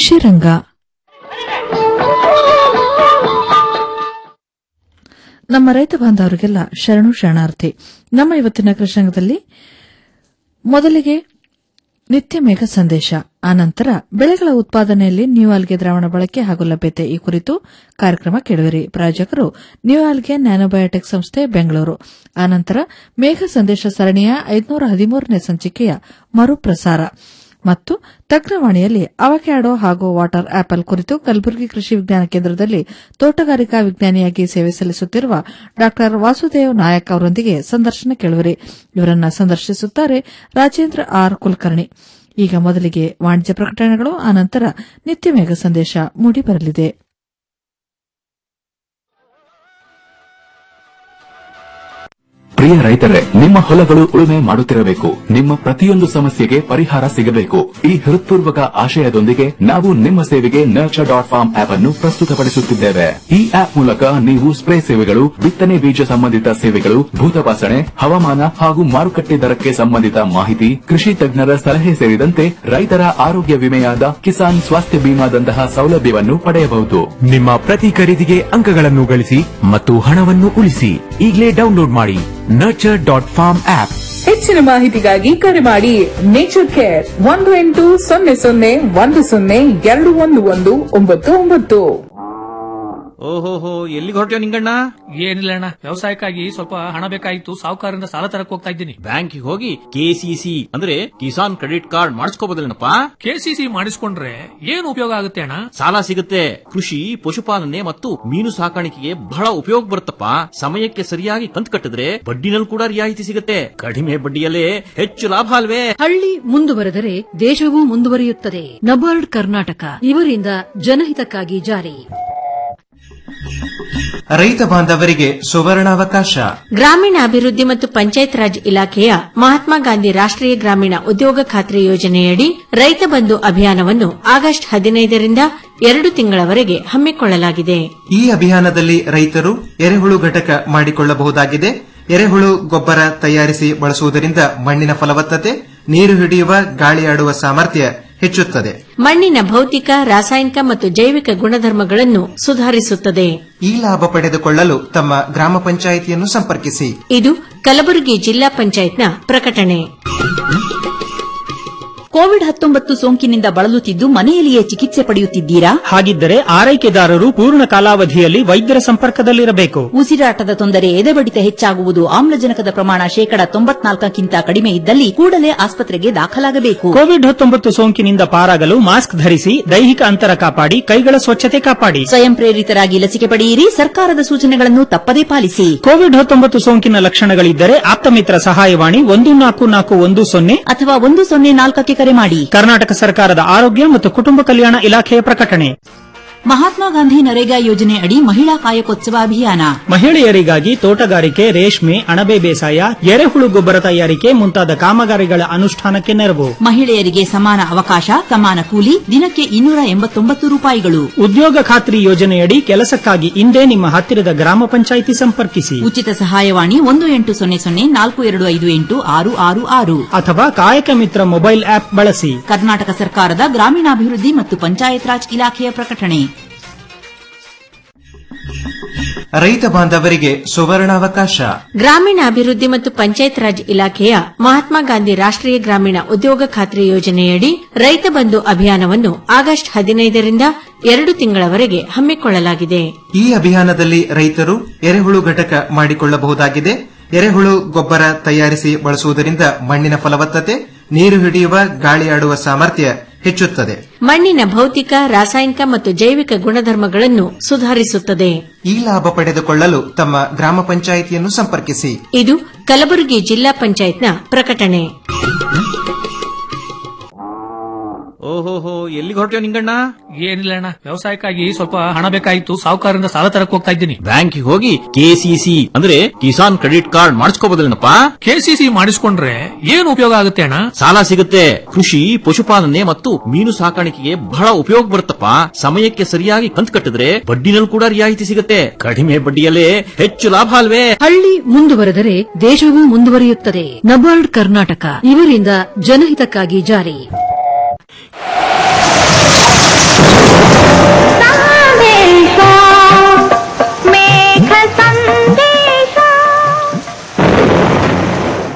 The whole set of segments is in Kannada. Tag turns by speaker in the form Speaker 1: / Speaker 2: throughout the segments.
Speaker 1: ಕೃಷಿ ರಂಗ ನಮ್ಮ ರೈತ ಬಾಂಧವರಿಗೆಲ್ಲ ಶರಣು ಶರಣಾರ್ಥಿ ನಮ್ಮ ಇವತ್ತಿನ ಕೃಷಿ ರಂಗದಲ್ಲಿ ಮೊದಲಿಗೆ ನಿತ್ಯ ಮೇಘ ಸಂದೇಶ ಆನಂತರ ಬೆಳೆಗಳ ಉತ್ಪಾದನೆಯಲ್ಲಿ ನ್ಯೂ ಆಲ್ಗೆ ದ್ರಾವಣ ಬಳಕೆ ಹಾಗೂ ಲಭ್ಯತೆ ಈ ಕುರಿತು ಕಾರ್ಯಕ್ರಮ ಕೇಳುವಿರಿ ಪ್ರಾಯೋಜಕರು ನ್ಯೂ ಆಲ್ಗೆ ನ್ಯಾನೋಬಯೋಟೆಕ್ ಸಂಸ್ಥೆ ಬೆಂಗಳೂರು ಆನಂತರ ಮೇಘ ಸಂದೇಶ ಸರಣಿಯ ಐದುನೂರ ಹದಿಮೂರನೇ ಸಂಚಿಕೆಯ ಮರುಪ್ರಸಾರ ಮತ್ತು ತಜ್ಞವಾಣಿಯಲ್ಲಿ ಅವಕ್ಯಾಡೋ ಹಾಗೂ ವಾಟರ್ ಆಪಲ್ ಕುರಿತು ಕಲಬುರಗಿ ಕೃಷಿ ವಿಜ್ಞಾನ ಕೇಂದ್ರದಲ್ಲಿ ತೋಟಗಾರಿಕಾ ವಿಜ್ಞಾನಿಯಾಗಿ ಸೇವೆ ಸಲ್ಲಿಸುತ್ತಿರುವ ಡಾ ವಾಸುದೇವ್ ನಾಯಕ್ ಅವರೊಂದಿಗೆ ಸಂದರ್ಶನ ಕೇಳುವಿರಿ ಇವರನ್ನ ಸಂದರ್ಶಿಸುತ್ತಾರೆ ರಾಜೇಂದ್ರ ಆರ್ ಕುಲಕರ್ಣಿ ಈಗ ಮೊದಲಿಗೆ ವಾಣಿಜ್ಯ ಪ್ರಕಟಣೆಗಳು ಆನಂತರ ನಿತ್ಯ ಮೇಘ ಸಂದೇಶ ಮೂಡಿಬರಲಿದೆ
Speaker 2: ಪ್ರಿಯ ರೈತರೇ ನಿಮ್ಮ ಹೊಲಗಳು ಉಳುಮೆ ಮಾಡುತ್ತಿರಬೇಕು ನಿಮ್ಮ ಪ್ರತಿಯೊಂದು ಸಮಸ್ಯೆಗೆ ಪರಿಹಾರ ಸಿಗಬೇಕು ಈ ಹೃತ್ಪೂರ್ವಕ ಆಶಯದೊಂದಿಗೆ ನಾವು ನಿಮ್ಮ ಸೇವೆಗೆ ನರ್ಚರ್ ಡಾಟ್ ಫಾರ್ಮ್ ಆಪ್ ಅನ್ನು ಪ್ರಸ್ತುತಪಡಿಸುತ್ತಿದ್ದೇವೆ ಈ ಆಪ್ ಮೂಲಕ ನೀವು ಸ್ಪ್ರೇ ಸೇವೆಗಳು ಬಿತ್ತನೆ ಬೀಜ ಸಂಬಂಧಿತ ಸೇವೆಗಳು ಭೂತಪಾಸಣೆ ಹವಾಮಾನ ಹಾಗೂ ಮಾರುಕಟ್ಟೆ ದರಕ್ಕೆ ಸಂಬಂಧಿತ ಮಾಹಿತಿ ಕೃಷಿ ತಜ್ಞರ ಸಲಹೆ ಸೇರಿದಂತೆ ರೈತರ ಆರೋಗ್ಯ ವಿಮೆಯಾದ ಕಿಸಾನ್ ಸ್ವಾಸ್ಥ್ಯ ಬಿಮಾದಂತಹ ಸೌಲಭ್ಯವನ್ನು ಪಡೆಯಬಹುದು
Speaker 3: ನಿಮ್ಮ ಪ್ರತಿ ಖರೀದಿಗೆ ಅಂಕಗಳನ್ನು ಗಳಿಸಿ ಮತ್ತು ಹಣವನ್ನು ಉಳಿಸಿ ಈಗಲೇ ಡೌನ್ಲೋಡ್ ಮಾಡಿ ನರ್ಚರ್ ಡಾಟ್ ಫಾರ್ಮ್ ಆಪ್
Speaker 4: ಹೆಚ್ಚಿನ ಮಾಹಿತಿಗಾಗಿ ಕರೆ ಮಾಡಿ ನೇಚರ್ ಕೇರ್ ಒಂದು ಎಂಟು ಸೊನ್ನೆ ಸೊನ್ನೆ ಒಂದು ಸೊನ್ನೆ ಎರಡು ಒಂದು ಒಂದು ಒಂಬತ್ತು ಒಂಬತ್ತು
Speaker 5: ಓಹೋಹೋ ಎಲ್ಲಿಗೆ ಹೊರಟ್ಯೋ ನಿಂಗಣ್ಣ
Speaker 6: ಏನಿಲ್ಲ ಅಣ್ಣ ವ್ಯವಸಾಯಕ್ಕಾಗಿ ಸ್ವಲ್ಪ ಹಣ ಬೇಕಾಗಿತ್ತು ಸಾಹುಕಾರರಿಂದ ಸಾಲ ತರಕ್ ಹೋಗ್ತಾ ಇದ್ದೀನಿ
Speaker 5: ಬ್ಯಾಂಕಿಗೆ ಹೋಗಿ ಕೆಸಿಸಿ ಅಂದ್ರೆ ಕಿಸಾನ್ ಕ್ರೆಡಿಟ್ ಕಾರ್ಡ್ ಮಾಡಿಸ್ಕೋಬೋದಲ್ಲೇನಪ್ಪ
Speaker 6: ಕೆಸಿಸಿ ಮಾಡಿಸ್ಕೊಂಡ್ರೆ ಏನು ಉಪಯೋಗ ಆಗುತ್ತೆ ಅಣ್ಣ
Speaker 5: ಸಾಲ ಸಿಗುತ್ತೆ ಕೃಷಿ ಪಶುಪಾಲನೆ ಮತ್ತು ಮೀನು ಸಾಕಾಣಿಕೆಗೆ ಬಹಳ ಉಪಯೋಗ ಬರುತ್ತಪ್ಪ ಸಮಯಕ್ಕೆ ಸರಿಯಾಗಿ ಕಂತು ಕಟ್ಟಿದ್ರೆ ಬಡ್ಡಿನಲ್ಲಿ ಕೂಡ ರಿಯಾಯಿತಿ ಸಿಗುತ್ತೆ ಕಡಿಮೆ ಬಡ್ಡಿಯಲ್ಲೇ ಹೆಚ್ಚು ಲಾಭ ಅಲ್ವೇ
Speaker 7: ಹಳ್ಳಿ ಮುಂದುವರೆದರೆ ದೇಶವೂ ಮುಂದುವರಿಯುತ್ತದೆ ನಬಾರ್ಡ್ ಕರ್ನಾಟಕ ಇವರಿಂದ ಜನಹಿತಕ್ಕಾಗಿ ಜಾರಿ
Speaker 8: ರೈತ ಬಾಂಧವರಿಗೆ ಸುವರ್ಣಾವಕಾಶ
Speaker 9: ಗ್ರಾಮೀಣಾಭಿವೃದ್ಧಿ ಮತ್ತು ಪಂಚಾಯತ್ ರಾಜ್ ಇಲಾಖೆಯ ಮಹಾತ್ಮ ಗಾಂಧಿ ರಾಷ್ಟ್ರೀಯ ಗ್ರಾಮೀಣ ಉದ್ಯೋಗ ಖಾತ್ರಿ ಯೋಜನೆಯಡಿ ರೈತ ಬಂಧು ಅಭಿಯಾನವನ್ನು ಆಗಸ್ಟ್ ಹದಿನೈದರಿಂದ ಎರಡು ತಿಂಗಳವರೆಗೆ ಹಮ್ಮಿಕೊಳ್ಳಲಾಗಿದೆ
Speaker 8: ಈ ಅಭಿಯಾನದಲ್ಲಿ ರೈತರು ಎರೆಹುಳು ಘಟಕ ಮಾಡಿಕೊಳ್ಳಬಹುದಾಗಿದೆ ಎರೆಹುಳು ಗೊಬ್ಬರ ತಯಾರಿಸಿ ಬಳಸುವುದರಿಂದ ಮಣ್ಣಿನ ಫಲವತ್ತತೆ ನೀರು ಹಿಡಿಯುವ ಗಾಳಿಯಾಡುವ ಸಾಮರ್ಥ್ಯ ಹೆಚ್ಚುತ್ತದೆ
Speaker 9: ಮಣ್ಣಿನ ಭೌತಿಕ ರಾಸಾಯನಿಕ ಮತ್ತು ಜೈವಿಕ ಗುಣಧರ್ಮಗಳನ್ನು ಸುಧಾರಿಸುತ್ತದೆ
Speaker 8: ಈ ಲಾಭ ಪಡೆದುಕೊಳ್ಳಲು ತಮ್ಮ ಗ್ರಾಮ ಪಂಚಾಯಿತಿಯನ್ನು ಸಂಪರ್ಕಿಸಿ
Speaker 9: ಇದು ಕಲಬುರಗಿ ಜಿಲ್ಲಾ ಪಂಚಾಯತ್ನ ಪ್ರಕಟಣೆ
Speaker 10: ಕೋವಿಡ್ ಹತ್ತೊಂಬತ್ತು ಸೋಂಕಿನಿಂದ ಬಳಲುತ್ತಿದ್ದು ಮನೆಯಲ್ಲಿಯೇ ಚಿಕಿತ್ಸೆ ಪಡೆಯುತ್ತಿದ್ದೀರಾ
Speaker 11: ಹಾಗಿದ್ದರೆ ಆರೈಕೆದಾರರು ಪೂರ್ಣ ಕಾಲಾವಧಿಯಲ್ಲಿ ವೈದ್ಯರ ಸಂಪರ್ಕದಲ್ಲಿರಬೇಕು
Speaker 10: ಉಸಿರಾಟದ ತೊಂದರೆ ಎದೆಬಡಿತ ಹೆಚ್ಚಾಗುವುದು ಆಮ್ಲಜನಕದ ಪ್ರಮಾಣ ಶೇಕಡ ತೊಂಬತ್ನಾಲ್ಕಕ್ಕಿಂತ ಕಡಿಮೆ ಇದ್ದಲ್ಲಿ ಕೂಡಲೇ ಆಸ್ಪತ್ರೆಗೆ ದಾಖಲಾಗಬೇಕು
Speaker 11: ಕೋವಿಡ್ ಹತ್ತೊಂಬತ್ತು ಸೋಂಕಿನಿಂದ ಪಾರಾಗಲು ಮಾಸ್ಕ್ ಧರಿಸಿ ದೈಹಿಕ ಅಂತರ ಕಾಪಾಡಿ ಕೈಗಳ ಸ್ವಚ್ಛತೆ ಕಾಪಾಡಿ
Speaker 10: ಸ್ವಯಂ ಪ್ರೇರಿತರಾಗಿ ಲಸಿಕೆ ಪಡೆಯಿರಿ ಸರ್ಕಾರದ ಸೂಚನೆಗಳನ್ನು ತಪ್ಪದೇ ಪಾಲಿಸಿ
Speaker 11: ಕೋವಿಡ್ ಹತ್ತೊಂಬತ್ತು ಸೋಂಕಿನ ಲಕ್ಷಣಗಳಿದ್ದರೆ ಆಪ್ತಮಿತ್ರ ಸಹಾಯವಾಣಿ ಒಂದು ನಾಲ್ಕು ನಾಲ್ಕು ಒಂದು ಸೊನ್ನೆ
Speaker 10: ಅಥವಾ ಒಂದು ಸೊನ್ನೆ ನಾಲ್ಕಕ್ಕೆ ಕರೆ ಮಾಡಿ
Speaker 11: ಕರ್ನಾಟಕ ಸರ್ಕಾರದ ಆರೋಗ್ಯ ಮತ್ತು ಕುಟುಂಬ ಕಲ್ಯಾಣ ಇಲಾಖೆಯ ಪ್ರಕಟಣೆ
Speaker 10: ಮಹಾತ್ಮ ಗಾಂಧಿ ನರೇಗಾ ಯೋಜನೆ ಅಡಿ ಮಹಿಳಾ ಕಾಯಕೋತ್ಸವ ಅಭಿಯಾನ
Speaker 11: ಮಹಿಳೆಯರಿಗಾಗಿ ತೋಟಗಾರಿಕೆ ರೇಷ್ಮೆ ಅಣಬೆ ಬೇಸಾಯ ಎರೆಹುಳು ಗೊಬ್ಬರ ತಯಾರಿಕೆ ಮುಂತಾದ ಕಾಮಗಾರಿಗಳ ಅನುಷ್ಠಾನಕ್ಕೆ ನೆರವು
Speaker 10: ಮಹಿಳೆಯರಿಗೆ ಸಮಾನ ಅವಕಾಶ ಸಮಾನ ಕೂಲಿ ದಿನಕ್ಕೆ ಇನ್ನೂರ ಎಂಬತ್ತೊಂಬತ್ತು ರೂಪಾಯಿಗಳು
Speaker 11: ಉದ್ಯೋಗ ಖಾತ್ರಿ ಯೋಜನೆಯಡಿ ಕೆಲಸಕ್ಕಾಗಿ ಇಂದೇ ನಿಮ್ಮ ಹತ್ತಿರದ ಗ್ರಾಮ ಪಂಚಾಯಿತಿ ಸಂಪರ್ಕಿಸಿ
Speaker 10: ಉಚಿತ ಸಹಾಯವಾಣಿ ಒಂದು ಎಂಟು ಸೊನ್ನೆ ಸೊನ್ನೆ ನಾಲ್ಕು ಎರಡು ಐದು ಎಂಟು ಆರು ಆರು ಆರು
Speaker 11: ಅಥವಾ ಕಾಯಕ ಮಿತ್ರ ಮೊಬೈಲ್ ಆಪ್ ಬಳಸಿ
Speaker 10: ಕರ್ನಾಟಕ ಸರ್ಕಾರದ ಗ್ರಾಮೀಣಾಭಿವೃದ್ಧಿ ಮತ್ತು ಪಂಚಾಯತ್ ರಾಜ್ ಇಲಾಖೆಯ ಪ್ರಕಟಣೆ
Speaker 8: ರೈತ ಬಾಂಧವರಿಗೆ ಸುವರ್ಣಾವಕಾಶ
Speaker 9: ಗ್ರಾಮೀಣಾಭಿವೃದ್ಧಿ ಮತ್ತು ಪಂಚಾಯತ್ ರಾಜ್ ಇಲಾಖೆಯ ಮಹಾತ್ಮ ಗಾಂಧಿ ರಾಷ್ಟ್ರೀಯ ಗ್ರಾಮೀಣ ಉದ್ಯೋಗ ಖಾತ್ರಿ ಯೋಜನೆಯಡಿ ರೈತ ಬಂಧು ಅಭಿಯಾನವನ್ನು ಆಗಸ್ಟ್ ಹದಿನೈದರಿಂದ ಎರಡು ತಿಂಗಳವರೆಗೆ ಹಮ್ಮಿಕೊಳ್ಳಲಾಗಿದೆ
Speaker 8: ಈ ಅಭಿಯಾನದಲ್ಲಿ ರೈತರು ಎರೆಹುಳು ಘಟಕ ಮಾಡಿಕೊಳ್ಳಬಹುದಾಗಿದೆ ಎರೆಹುಳು ಗೊಬ್ಬರ ತಯಾರಿಸಿ ಬಳಸುವುದರಿಂದ ಮಣ್ಣಿನ ಫಲವತ್ತತೆ ನೀರು ಹಿಡಿಯುವ ಗಾಳಿಯಾಡುವ ಸಾಮರ್ಥ್ಯ ಹೆಚ್ಚುತ್ತದೆ
Speaker 9: ಮಣ್ಣಿನ ಭೌತಿಕ ರಾಸಾಯನಿಕ ಮತ್ತು ಜೈವಿಕ ಗುಣಧರ್ಮಗಳನ್ನು ಸುಧಾರಿಸುತ್ತದೆ
Speaker 8: ಈ ಲಾಭ ಪಡೆದುಕೊಳ್ಳಲು ತಮ್ಮ ಗ್ರಾಮ ಪಂಚಾಯಿತಿಯನ್ನು ಸಂಪರ್ಕಿಸಿ
Speaker 9: ಇದು ಕಲಬುರಗಿ ಜಿಲ್ಲಾ ಪಂಚಾಯತ್ನ ಪ್ರಕಟಣೆ
Speaker 5: ಓಹೋಹೋ ಎಲ್ಲಿಗೆ ಹೊರಟ್ಯೋ ನಿಂಗಣ್ಣ
Speaker 6: ಏನಿಲ್ಲ ಅಣ್ಣ ವ್ಯವಸಾಯಕ್ಕಾಗಿ ಸ್ವಲ್ಪ ಹಣ ಬೇಕಾಗಿತ್ತು ಸಾಹುಕಾರರಿಂದ ಸಾಲ ತರಕ್ ಹೋಗ್ತಾ ಇದ್ದೀನಿ
Speaker 5: ಬ್ಯಾಂಕಿಗೆ ಹೋಗಿ ಕೆಸಿಸಿ ಅಂದ್ರೆ ಕಿಸಾನ್ ಕ್ರೆಡಿಟ್ ಕಾರ್ಡ್ ಮಾಡಿಸ್ಕೋಬೋದಲ್ಲೇನಪ್ಪ
Speaker 6: ಕೆಸಿಸಿ ಮಾಡಿಸ್ಕೊಂಡ್ರೆ ಏನು ಉಪಯೋಗ ಆಗುತ್ತೆ ಅಣ್ಣ
Speaker 5: ಸಾಲ ಸಿಗುತ್ತೆ ಕೃಷಿ ಪಶುಪಾಲನೆ ಮತ್ತು ಮೀನು ಸಾಕಾಣಿಕೆಗೆ ಬಹಳ ಉಪಯೋಗ ಬರುತ್ತಪ್ಪ ಸಮಯಕ್ಕೆ ಸರಿಯಾಗಿ ಕಂತು ಕಟ್ಟಿದ್ರೆ ಬಡ್ಡಿನಲ್ಲಿ ಕೂಡ ರಿಯಾಯಿತಿ ಸಿಗುತ್ತೆ ಕಡಿಮೆ ಬಡ್ಡಿಯಲ್ಲೇ ಹೆಚ್ಚು ಲಾಭ ಅಲ್ವೇ
Speaker 7: ಹಳ್ಳಿ ಮುಂದುವರೆದರೆ ದೇಶವೂ ಮುಂದುವರಿಯುತ್ತದೆ ನಬಾರ್ಡ್ ಕರ್ನಾಟಕ ಇವರಿಂದ ಜನಹಿತಕ್ಕಾಗಿ ಜಾರಿ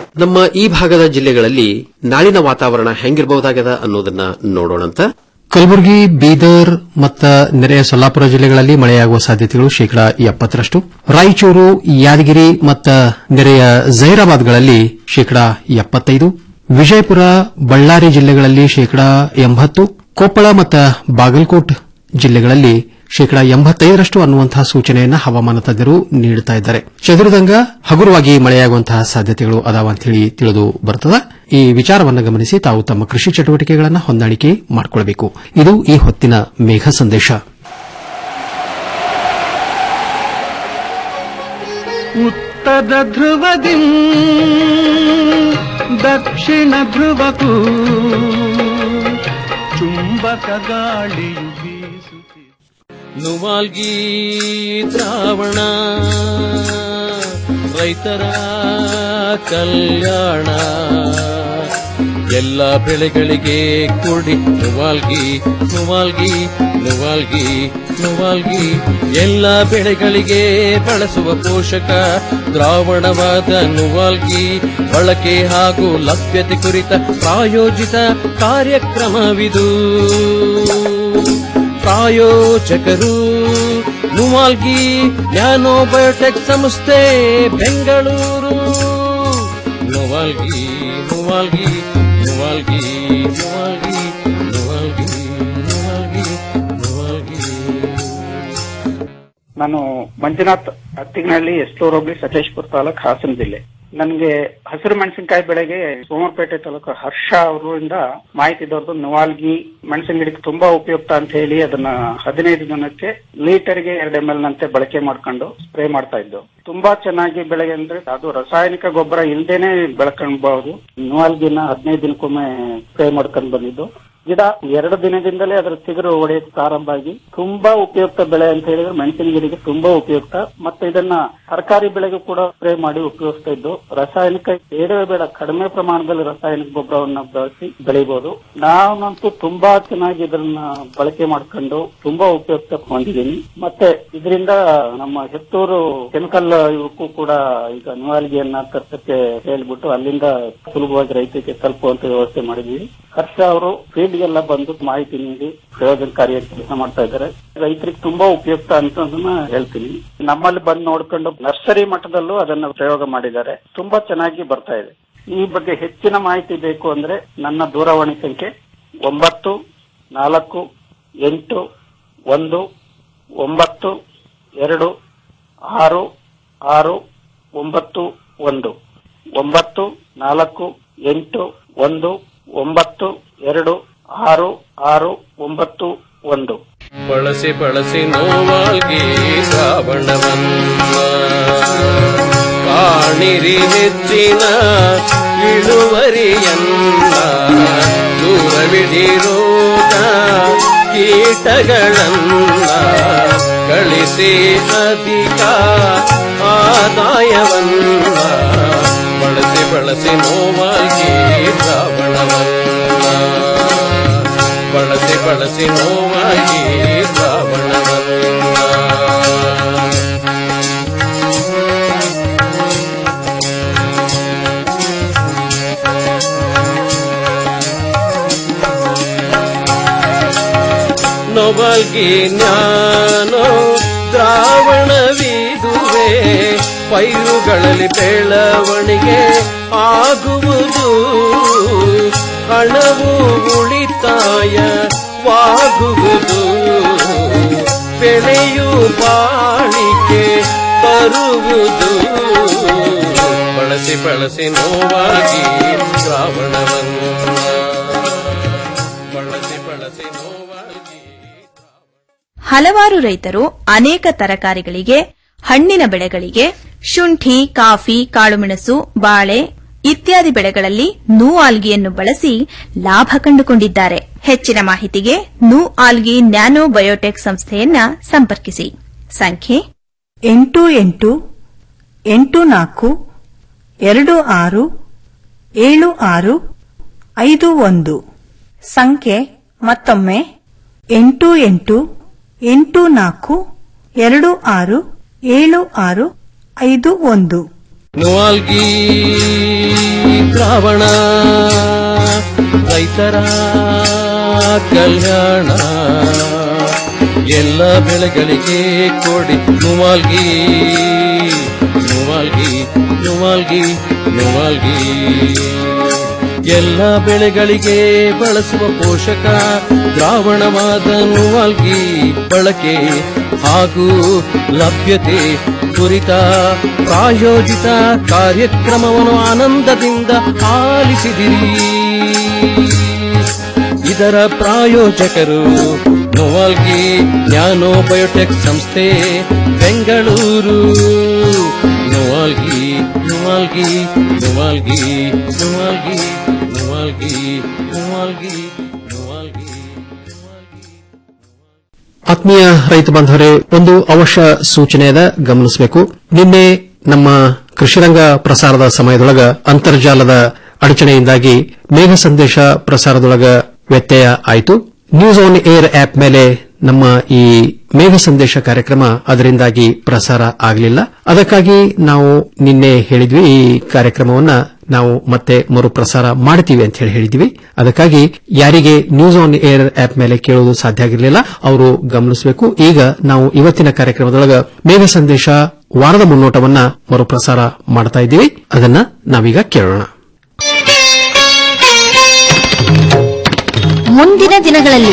Speaker 12: ನಮ್ಮ ಈ ಭಾಗದ ಜಿಲ್ಲೆಗಳಲ್ಲಿ ನಾಳಿನ ವಾತಾವರಣ ಹೆಂಗಿರಬಹುದಾಗದ ಅನ್ನೋದನ್ನ ನೋಡೋಣಂತ
Speaker 13: ಕಲಬುರಗಿ ಬೀದರ್ ಮತ್ತು ನೆರೆಯ ಸೊಲ್ಲಾಪುರ ಜಿಲ್ಲೆಗಳಲ್ಲಿ ಮಳೆಯಾಗುವ ಸಾಧ್ಯತೆಗಳು ಶೇಕಡಾ ಎಪ್ಪತ್ತರಷ್ಟು ರಾಯಚೂರು ಯಾದಗಿರಿ ಮತ್ತು ನೆರೆಯ ಜೈರಾಬಾದ್ಗಳಲ್ಲಿ ಶೇಕಡಾ ಎಪ್ಪತ್ತೈದು ವಿಜಯಪುರ ಬಳ್ಳಾರಿ ಜಿಲ್ಲೆಗಳಲ್ಲಿ ಶೇಕಡಾ ಎಂಬತ್ತು ಕೊಪ್ಪಳ ಮತ್ತು ಬಾಗಲಕೋಟ್ ಜಿಲ್ಲೆಗಳಲ್ಲಿ ಶೇಕಡಾ ಎಂಬತ್ತೈದರಷ್ಟು ಅನ್ನುವಂತಹ ಸೂಚನೆಯನ್ನು ಹವಾಮಾನ ತಜ್ಞರು ನೀಡುತ್ತಾ ಇದ್ದಾರೆ ಚದುರಿದಂಗ ಹಗುರವಾಗಿ ಮಳೆಯಾಗುವಂತಹ ಸಾಧ್ಯತೆಗಳು ಅದಾವ ಅಂತ ಹೇಳಿ ತಿಳಿದು ಬರುತ್ತದೆ ಈ ವಿಚಾರವನ್ನು ಗಮನಿಸಿ ತಾವು ತಮ್ಮ ಕೃಷಿ ಚಟುವಟಿಕೆಗಳನ್ನು ಹೊಂದಾಣಿಕೆ ಮಾಡಿಕೊಳ್ಳಬೇಕು ಇದು ಈ ಹೊತ್ತಿನ ಮೇಘ ಸಂದೇಶ
Speaker 14: ಉತ್ತರ ಧ್ರುವದಿ ದಕ್ಷಿಣ ಧ್ರುವಕ್ಕೂ ಚುಂಬಕ ಗಾಳಿಯು ಬೀಸುತ್ತಿದೆ
Speaker 15: ನುವಾಲ್ಗಿ ದ್ರಾವಣ ರೈತರ ಕಲ್ಯಾಣ ಎಲ್ಲ ಬೆಳೆಗಳಿಗೆ ಕೊಡಿ ನುವಾಲ್ಗಿ ನುವಾಲ್ಗಿ ನುವಾಲ್ಗಿ ನುವಾಲ್ಗಿ ಎಲ್ಲ ಬೆಳೆಗಳಿಗೆ ಬಳಸುವ ಪೋಷಕ ದ್ರಾವಣವಾದ ನುವಾಲ್ಗಿ ಬಳಕೆ ಹಾಗೂ ಲಭ್ಯತೆ ಕುರಿತ ಪ್ರಾಯೋಜಿತ ಕಾರ್ಯಕ್ರಮವಿದು ಪ್ರಾಯೋಜಕರು ನುವಾಲ್ಗಿ ನ್ಯಾನೋ ಬಯೋಟೆಕ್ ಸಂಸ್ಥೆ ಬೆಂಗಳೂರು ನುವಾಲ್ಗಿ ನುವಾಲ್ಗಿ ನುವಾಲ್ಗಿ ನುವಾಲ್ಗಿ ನುವಾಲ್ಗಿ ನುವಾಲ್ಗಿ ನುವಾಲ್ಗಿ
Speaker 16: ನಾನು ಮಂಜುನಾಥ್ ಅತ್ತಿಗನಹಳ್ಳಿ ಎಸ್ಟೂರ್ ಹೋಬಳಿ ಸಕಲೇಶ್ಪುರ ತಾಲೂಕ್ ಹಾಸನ ಜಿಲ್ಲೆ ನನಗೆ ಹಸಿರು ಮೆಣಸಿನಕಾಯಿ ಬೆಳೆಗೆ ಸೋಮವಾರಪೇಟೆ ತಾಲೂಕು ಹರ್ಷ ಅವರಿಂದ ಮಾಹಿತಿ ದೊರೆದು ನವಾಲ್ಗಿ ಮೆಣಸಿನ ಗಿಡಕ್ಕೆ ತುಂಬಾ ಉಪಯುಕ್ತ ಅಂತ ಹೇಳಿ ಅದನ್ನ ಹದಿನೈದು ದಿನಕ್ಕೆ ಲೀಟರ್ಗೆ ಎರಡು ಎಂ ಎಲ್ ನಂತೆ ಬಳಕೆ ಮಾಡ್ಕೊಂಡು ಸ್ಪ್ರೇ ಮಾಡ್ತಾ ಇದ್ದು ತುಂಬಾ ಚೆನ್ನಾಗಿ ಬೆಳೆಗೆ ಅಂದ್ರೆ ಅದು ರಾಸಾಯನಿಕ ಗೊಬ್ಬರ ಇಲ್ದೇನೆ ಬೆಳ್ಕೊಳ್ಬಹುದು ನವಾಲ್ಗಿನ ಹದಿನೈದು ದಿನಕ್ಕೊಮ್ಮೆ ಸ್ಪ್ರೇ ಮಾಡ್ಕೊಂಡು ಬಂದಿದ್ದು ಗಿಡ ಎರಡು ದಿನದಿಂದಲೇ ಅದರ ಚಿಗುರು ಒಡೆಯಕ್ಕೆ ಪ್ರಾರಂಭ ಆಗಿ ತುಂಬಾ ಉಪಯುಕ್ತ ಬೆಳೆ ಅಂತ ಹೇಳಿದ್ರೆ ಮೆಣಸಿನ ಗಿಡಕ್ಕೆ ತುಂಬಾ ಉಪಯುಕ್ತ ಮತ್ತೆ ಇದನ್ನ ತರಕಾರಿ ಬೆಳೆಗೂ ಕೂಡ ಸ್ಪ್ರೇ ಮಾಡಿ ಉಪಯೋಗಿಸ್ತಾ ಇದ್ದು ರಾಸಾಯನಿಕ ಬೇಡವೇ ಬೇಡ ಕಡಿಮೆ ಪ್ರಮಾಣದಲ್ಲಿ ರಾಸಾಯನಿಕ ಗೊಬ್ಬರವನ್ನ ಬಳಸಿ ಬೆಳಿಬಹುದು ನಾನಂತೂ ತುಂಬಾ ಚೆನ್ನಾಗಿ ಇದನ್ನ ಬಳಕೆ ಮಾಡ್ಕೊಂಡು ತುಂಬಾ ಉಪಯುಕ್ತ ಹೊಂದಿದ್ದೀನಿ ಮತ್ತೆ ಇದರಿಂದ ನಮ್ಮ ಹೆತ್ತೂರು ಕೆಮಿಕಲ್ ಇವಕ್ಕೂ ಕೂಡ ಈಗ ನಿವಾಲ್ಗಿಯನ್ನ ತರ್ಸಕ್ಕೆ ಹೇಳ್ಬಿಟ್ಟು ಅಲ್ಲಿಂದ ಸುಲಭವಾಗಿ ರೈತರಿಗೆ ತಲುಪುವಂತ ವ್ಯವಸ್ಥೆ ಮಾಡಿದ್ವಿ ಹರ್ಷ ಅವರು ಫೀಲ್ಡ್ ಗೆಲ್ಲ ಬಂದು ಮಾಹಿತಿ ನೀಡಿ ಪ್ರಯೋಜನಕಾರಿಯಾಗಿ ಕೆಲಸ ಮಾಡ್ತಾ ಇದ್ದಾರೆ ರೈತರಿಗೆ ತುಂಬಾ ಉಪಯುಕ್ತ ಅಂತ ಅದನ್ನ ಹೇಳ್ತೀನಿ ನಮ್ಮಲ್ಲಿ ಬಂದು ನೋಡ್ಕೊಂಡು ನರ್ಸರಿ ಮಟ್ಟದಲ್ಲೂ ಅದನ್ನ ಪ್ರಯೋಗ ಮಾಡಿದ್ದಾರೆ ತುಂಬಾ ಚೆನ್ನಾಗಿ ಬರ್ತಾ ಇದೆ ಈ ಬಗ್ಗೆ ಹೆಚ್ಚಿನ ಮಾಹಿತಿ ಬೇಕು ಅಂದ್ರೆ ನನ್ನ ದೂರವಾಣಿ ಸಂಖ್ಯೆ ಒಂಬತ್ತು ನಾಲ್ಕು ಎಂಟು ಒಂದು ಒಂಬತ್ತು ಎರಡು ಆರು ಆರು ಒಂಬತ್ತು ಒಂದು ಒಂಬತ್ತು ನಾಲ್ಕು ಎಂಟು ಒಂದು ಒಂಬತ್ತು ಎರಡು ಆರು ಆರು ಒಂಬತ್ತು ಒಂದು
Speaker 15: ಬಳಸಿ ಬಳಸಿ ನೋವಾಲ್ಗಿ ಶ್ರಾವಣವನ್ನ ಕಾಣಿರಿ ಹೆಚ್ಚಿನ ಇಳುವರಿಯನ್ನ ದೂರವಿಡಿ ರೋಗ ಕೀಟಗಳನ್ನ ಗಳಿಸಿ ಅಧಿಕ ಆದಾಯವನ್ನ ಬಳಸಿ ಬಳಸಿ ನೋವಾಗಿ ಶ್ರಾವಣವನ್ನ ಬಳಸಿ ಬಳಸಿ ನೋವಾಗಿ ಶ್ರಾವಣವನ್ನ ನೊಬಲ್ಗಿ ಜ್ಞಾನೋ ದ್ರಾವಣವಿದುವೆ ಪೈರುಗಳಲ್ಲಿ ಬೆಳವಣಿಗೆ ಆಗುವುದು ಹಣವು ಉಳಿತಾಯವಾಗುವುದು ಬೆಳೆಯು ಬಾಳಿಕೆ ಬರುವುದು ಬಳಸಿ ಬಳಸಿ ನೋವಾಗಿ ಶ್ರಾವಣವನ್ನು ಬಳಸಿ ಬಳಸಿ ನೋವಾಗಿ
Speaker 17: ಹಲವಾರು ರೈತರು ಅನೇಕ ತರಕಾರಿಗಳಿಗೆ ಹಣ್ಣಿನ ಬೆಳೆಗಳಿಗೆ ಶುಂಠಿ ಕಾಫಿ ಕಾಳುಮೆಣಸು ಬಾಳೆ ಇತ್ಯಾದಿ ಬೆಳೆಗಳಲ್ಲಿ ನೂ ಆಲ್ಗಿಯನ್ನು ಬಳಸಿ ಲಾಭ ಕಂಡುಕೊಂಡಿದ್ದಾರೆ ಹೆಚ್ಚಿನ ಮಾಹಿತಿಗೆ ನೂ ಆಲ್ಗಿ ನ್ಯಾನೋ ಬಯೋಟೆಕ್ ಸಂಸ್ಥೆಯನ್ನ ಸಂಪರ್ಕಿಸಿ ಸಂಖ್ಯೆ
Speaker 18: ಎಂಟು ಎಂಟು ಎಂಟು ನಾಲ್ಕು ಎರಡು ಆರು ಏಳು ಆರು ಐದು ಒಂದು ಸಂಖ್ಯೆ ಮತ್ತೊಮ್ಮೆ ಎಂಟು ಎಂಟು ಎಂಟು ನಾಲ್ಕು ಎರಡು ಆರು ಏಳು ಆರು ಐದು ಒಂದು
Speaker 15: ನುವಾಲ್ಗಿ ದ್ರಾವಣ ರೈತರ ಕಲ್ಯಾಣ ಎಲ್ಲ ಬೆಳೆಗಳಿಗೆ ಕೊಡಿ ನುವಾಲ್ಗಿ ನುವಾಲ್ಗಿ ನುವಾಲ್ಗಿ ನುವಾಲ್ಗಿ ಎಲ್ಲ ಬೆಳೆಗಳಿಗೆ ಬಳಸುವ ಪೋಷಕ ದ್ರಾವಣವಾದ ನುವಾಲ್ಗಿ ಬಳಕೆ ಹಾಗೂ ಲಭ್ಯತೆ ಕುರಿತ ಪ್ರಾಯೋಜಿತ ಕಾರ್ಯಕ್ರಮವನ್ನು ಆನಂದದಿಂದ ಆಲಿಸಿದಿರಿ ಇದರ ಪ್ರಾಯೋಜಕರು ನೋವಾಲ್ಗಿ ನ್ಯಾನೋ ಬಯೋಟೆಕ್ ಸಂಸ್ಥೆ ಬೆಂಗಳೂರು ನೋವಾಲ್ಗಿ ನೋವಾಲ್ಗಿ ನೋವಾಲ್ಗಿ ನೋವಾಲ್ಗಿ ನೋವಾಲ್ಗಿ ನೋವಾಲ್ಗಿ ನೋವಾಲ್ಗಿ
Speaker 13: ಆತ್ಮೀಯ ರೈತ ಬಾಂಧವರೇ ಒಂದು ಅವಶ್ಯ ಸೂಚನೆಯದ ಗಮನಿಸಬೇಕು ನಿನ್ನೆ ನಮ್ಮ ಕೃಷಿರಂಗ ಪ್ರಸಾರದ ಸಮಯದೊಳಗ ಅಂತರ್ಜಾಲದ ಅಡಚಣೆಯಿಂದಾಗಿ ಮೇಘ ಸಂದೇಶ ಪ್ರಸಾರದೊಳಗ ವ್ಯತ್ಯಯ ಆಯಿತು ನ್ಯೂಸ್ ಆನ್ ಏರ್ ಆಪ್ ಮೇಲೆ ನಮ್ಮ ಈ ಮೇಘ ಸಂದೇಶ ಕಾರ್ಯಕ್ರಮ ಅದರಿಂದಾಗಿ ಪ್ರಸಾರ ಆಗಲಿಲ್ಲ ಅದಕ್ಕಾಗಿ ನಾವು ನಿನ್ನೆ ಹೇಳಿದ್ವಿ ಈ ಕಾರ್ಯಕ್ರಮವನ್ನ ನಾವು ಮತ್ತೆ ಮರುಪ್ರಸಾರ ಮಾಡ್ತೀವಿ ಅಂತ ಹೇಳಿ ಹೇಳಿದ್ವಿ ಅದಕ್ಕಾಗಿ ಯಾರಿಗೆ ನ್ಯೂಸ್ ಆನ್ ಏರ್ ಆಪ್ ಮೇಲೆ ಕೇಳುವುದು ಸಾಧ್ಯ ಆಗಿರಲಿಲ್ಲ ಅವರು ಗಮನಿಸಬೇಕು ಈಗ ನಾವು ಇವತ್ತಿನ ಕಾರ್ಯಕ್ರಮದೊಳಗ ಮೇಘ ಸಂದೇಶ ವಾರದ ಮುನ್ನೋಟವನ್ನ ಮರುಪ್ರಸಾರ ಮಾಡ್ತಾ ಇದ್ದೀವಿ ಅದನ್ನ ನಾವೀಗ ಕೇಳೋಣ
Speaker 9: ಮುಂದಿನ ದಿನಗಳಲ್ಲಿ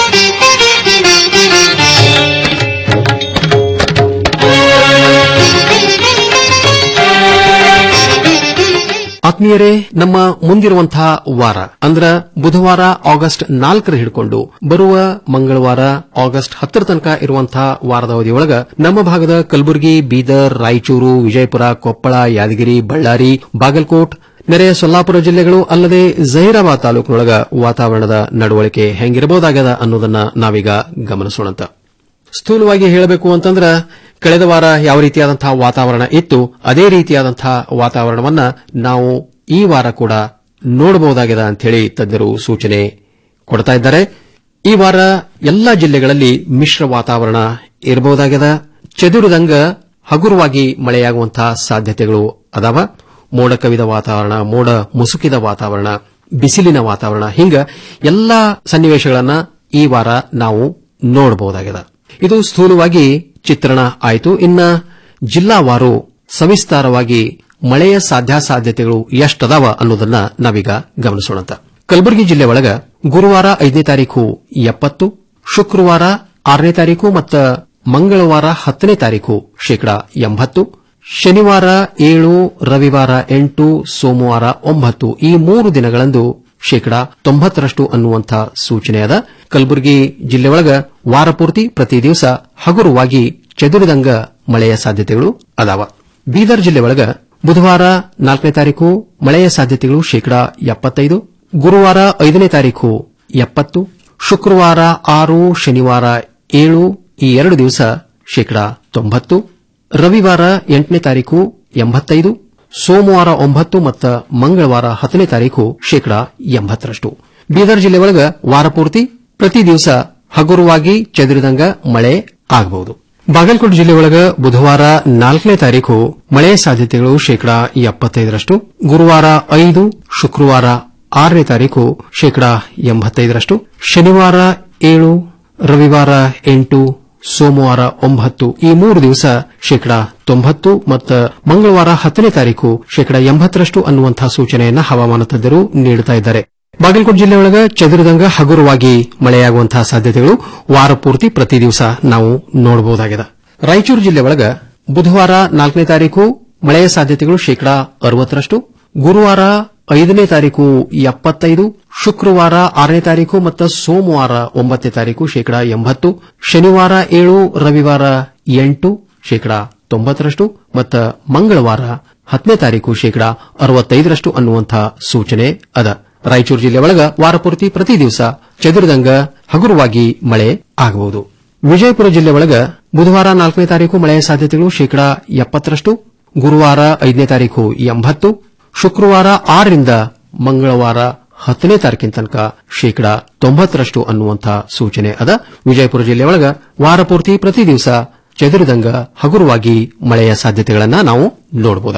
Speaker 13: ಆತ್ಮೀಯರೇ ನಮ್ಮ ಮುಂದಿರುವಂತಹ ವಾರ ಅಂದ್ರ ಬುಧವಾರ ಆಗಸ್ಟ್ ನಾಲ್ಕರ ಹಿಡ್ಕೊಂಡು ಬರುವ ಮಂಗಳವಾರ ಆಗಸ್ಟ್ ಹತ್ತರ ತನಕ ಇರುವಂತಹ ವಾರದ ಅವಧಿಯೊಳಗ ನಮ್ಮ ಭಾಗದ ಕಲಬುರಗಿ ಬೀದರ್ ರಾಯಚೂರು ವಿಜಯಪುರ ಕೊಪ್ಪಳ ಯಾದಗಿರಿ ಬಳ್ಳಾರಿ ಬಾಗಲಕೋಟ್ ನೆರೆಯ ಸೊಲ್ಲಾಪುರ ಜಿಲ್ಲೆಗಳು ಅಲ್ಲದೆ ಜಹೀರಾಬಾದ್ ತಾಲೂಕಿನೊಳಗ ವಾತಾವರಣದ ನಡವಳಿಕೆ ಹೆಂಗಿರಬಹುದಾಗದ ಅನ್ನೋದನ್ನ ನಾವೀಗ ಗಮನಿಸೋಣಂತ ಸ್ಥೂಲವಾಗಿ ಹೇಳಬೇಕು ಅಂತಂದ್ರ ಕಳೆದ ವಾರ ಯಾವ ರೀತಿಯಾದಂತಹ ವಾತಾವರಣ ಇತ್ತು ಅದೇ ರೀತಿಯಾದಂತಹ ವಾತಾವರಣವನ್ನ ನಾವು ಈ ವಾರ ಕೂಡ ನೋಡಬಹುದಾಗಿದೆ ಅಂತ ಹೇಳಿ ತಜ್ಞರು ಸೂಚನೆ ಕೊಡ್ತಾ ಇದ್ದಾರೆ ಈ ವಾರ ಎಲ್ಲಾ ಜಿಲ್ಲೆಗಳಲ್ಲಿ ಮಿಶ್ರ ವಾತಾವರಣ ಇರಬಹುದಾಗಿದೆ ಚದುರಿದಂಗ ಹಗುರವಾಗಿ ಮಳೆಯಾಗುವಂತಹ ಸಾಧ್ಯತೆಗಳು ಅದಾವ ಮೋಡ ಕವಿದ ವಾತಾವರಣ ಮೋಡ ಮುಸುಕಿದ ವಾತಾವರಣ ಬಿಸಿಲಿನ ವಾತಾವರಣ ಹಿಂಗ ಎಲ್ಲಾ ಸನ್ನಿವೇಶಗಳನ್ನ ಈ ವಾರ ನಾವು ನೋಡಬಹುದಾಗಿದೆ ಇದು ಸ್ಥೂಲವಾಗಿ ಚಿತ್ರಣ ಆಯಿತು ಇನ್ನ ಜಿಲ್ಲಾವಾರು ಸವಿಸ್ತಾರವಾಗಿ ಮಳೆಯ ಸಾಧ್ಯಾಸಾಧ್ಯತೆಗಳು ಎಷ್ಟದಾವ ಅನ್ನೋದನ್ನ ನಾವೀಗ ಗಮನಿಸೋಣಂತ ಕಲಬುರಗಿ ಜಿಲ್ಲೆ ಒಳಗ ಗುರುವಾರ ಐದನೇ ತಾರೀಕು ಎಪ್ಪತ್ತು ಶುಕ್ರವಾರ ಆರನೇ ತಾರೀಕು ಮತ್ತು ಮಂಗಳವಾರ ಹತ್ತನೇ ತಾರೀಕು ಶೇಕಡಾ ಎಂಬತ್ತು ಶನಿವಾರ ಏಳು ರವಿವಾರ ಎಂಟು ಸೋಮವಾರ ಒಂಬತ್ತು ಈ ಮೂರು ದಿನಗಳಂದು ಶೇಕಡಾ ತೊಂಬತ್ತರಷ್ಟು ಅನ್ನುವಂಥ ಸೂಚನೆಯಾದ ಕಲಬುರಗಿ ಜಿಲ್ಲೆ ಒಳಗ ವಾರ ಪೂರ್ತಿ ಪ್ರತಿ ದಿವಸ ಹಗುರವಾಗಿ ಚದುರಿದಂಗ ಮಳೆಯ ಸಾಧ್ಯತೆಗಳು ಅದಾವ ಬೀದರ್ ಜಿಲ್ಲೆ ಒಳಗ ಬುಧವಾರ ನಾಲ್ಕನೇ ತಾರೀಕು ಮಳೆಯ ಸಾಧ್ಯತೆಗಳು ಶೇಕಡಾ ಎಪ್ಪತ್ತೈದು ಗುರುವಾರ ಐದನೇ ತಾರೀಕು ಎಪ್ಪತ್ತು ಶುಕ್ರವಾರ ಆರು ಶನಿವಾರ ಏಳು ಈ ಎರಡು ದಿವಸ ಶೇಕಡಾ ತೊಂಬತ್ತು ರವಿವಾರ ಎಂಟನೇ ತಾರೀಕು ಎಂಬತ್ತೈದು ಸೋಮವಾರ ಒಂಬತ್ತು ಮತ್ತು ಮಂಗಳವಾರ ಹತ್ತನೇ ತಾರೀಕು ಶೇಕಡಾ ಎಂಬತ್ತರಷ್ಟು ಬೀದರ್ ಜಿಲ್ಲೆ ಒಳಗ ವಾರ ಪೂರ್ತಿ ಪ್ರತಿ ದಿವಸ ಹಗುರವಾಗಿ ಚದುರಿದಂಗ ಮಳೆ ಆಗಬಹುದು ಬಾಗಲಕೋಟೆ ಜಿಲ್ಲೆ ಒಳಗ ಬುಧವಾರ ನಾಲ್ಕನೇ ತಾರೀಕು ಮಳೆಯ ಸಾಧ್ಯತೆಗಳು ಶೇಕಡಾ ಎಪ್ಪತ್ತೈದರಷ್ಟು ಗುರುವಾರ ಐದು ಶುಕ್ರವಾರ ಆರನೇ ತಾರೀಕು ಶೇಕಡಾ ಎಂಬತ್ತೈದರಷ್ಟು ಶನಿವಾರ ಏಳು ರವಿವಾರ ಎಂಟು ಸೋಮವಾರ ಒಂಬತ್ತು ಈ ಮೂರು ದಿವಸ ಶೇಕಡಾ ತೊಂಬತ್ತು ಮತ್ತು ಮಂಗಳವಾರ ಹತ್ತನೇ ತಾರೀಕು ಶೇಕಡಾ ಎಂಬತ್ತರಷ್ಟು ಅನ್ನುವಂತಹ ಸೂಚನೆಯನ್ನ ಹವಾಮಾನ ತಜ್ಞರು ನೀಡುತ್ತಾ ಇದ್ದಾರೆ ಬಾಗಲಕೋಟೆ ಜಿಲ್ಲೆಯೊಳಗ ಚದುರಿದಂಗ ಹಗುರವಾಗಿ ಮಳೆಯಾಗುವಂತಹ ಸಾಧ್ಯತೆಗಳು ವಾರ ಪೂರ್ತಿ ಪ್ರತಿ ದಿವಸ ನಾವು ನೋಡಬಹುದಾಗಿದೆ ರಾಯಚೂರು ಜಿಲ್ಲೆ ಒಳಗ ಬುಧವಾರ ನಾಲ್ಕನೇ ತಾರೀಕು ಮಳೆಯ ಸಾಧ್ಯತೆಗಳು ಶೇಕಡಾ ಅರವತ್ತರಷ್ಟು ಗುರುವಾರ ಐದನೇ ತಾರೀಕು ಎಪ್ಪತ್ತೈದು ಶುಕ್ರವಾರ ಆರನೇ ತಾರೀಕು ಮತ್ತು ಸೋಮವಾರ ಒಂಬತ್ತನೇ ತಾರೀಕು ಶೇಕಡಾ ಎಂಬತ್ತು ಶನಿವಾರ ಏಳು ರವಿವಾರ ಎಂಟು ಶೇಕಡಾ ತೊಂಬತ್ತರಷ್ಟು ಮತ್ತು ಮಂಗಳವಾರ ಹತ್ತನೇ ತಾರೀಕು ಶೇಕಡಾ ಅರವತ್ತೈದರಷ್ಟು ಅನ್ನುವಂತಹ ಸೂಚನೆ ಅದ ರಾಯಚೂರು ಜಿಲ್ಲೆ ಒಳಗ ವಾರಪೂರ್ತಿ ಪ್ರತಿ ದಿವಸ ಚದುರಿದಂಗ ಹಗುರವಾಗಿ ಮಳೆ ಆಗಬಹುದು ವಿಜಯಪುರ ಜಿಲ್ಲೆ ಒಳಗ ಬುಧವಾರ ನಾಲ್ಕನೇ ತಾರೀಕು ಮಳೆಯ ಸಾಧ್ಯತೆಗಳು ಶೇಕಡಾ ಎಪ್ಪತ್ತರಷ್ಟು ಗುರುವಾರ ಐದನೇ ತಾರೀಕು ಎಂಬತ್ತು ಶುಕ್ರವಾರ ಆರರಿಂದ ಮಂಗಳವಾರ ಹತ್ತನೇ ತಾರೀಕಿನ ತನಕ ಶೇಕಡಾ ತೊಂಬತ್ತರಷ್ಟು ಅನ್ನುವಂತಹ ಸೂಚನೆ ಅದ ವಿಜಯಪುರ ಜಿಲ್ಲೆ ಒಳಗ ವಾರಪೂರ್ತಿ ಪ್ರತಿ ದಿವಸ ಚದುರಿದಂಗ ಹಗುರವಾಗಿ ಮಳೆಯ ಸಾಧ್ಯತೆಗಳನ್ನ ನಾವು ನೋಡಬಹುದಾಗಿದೆ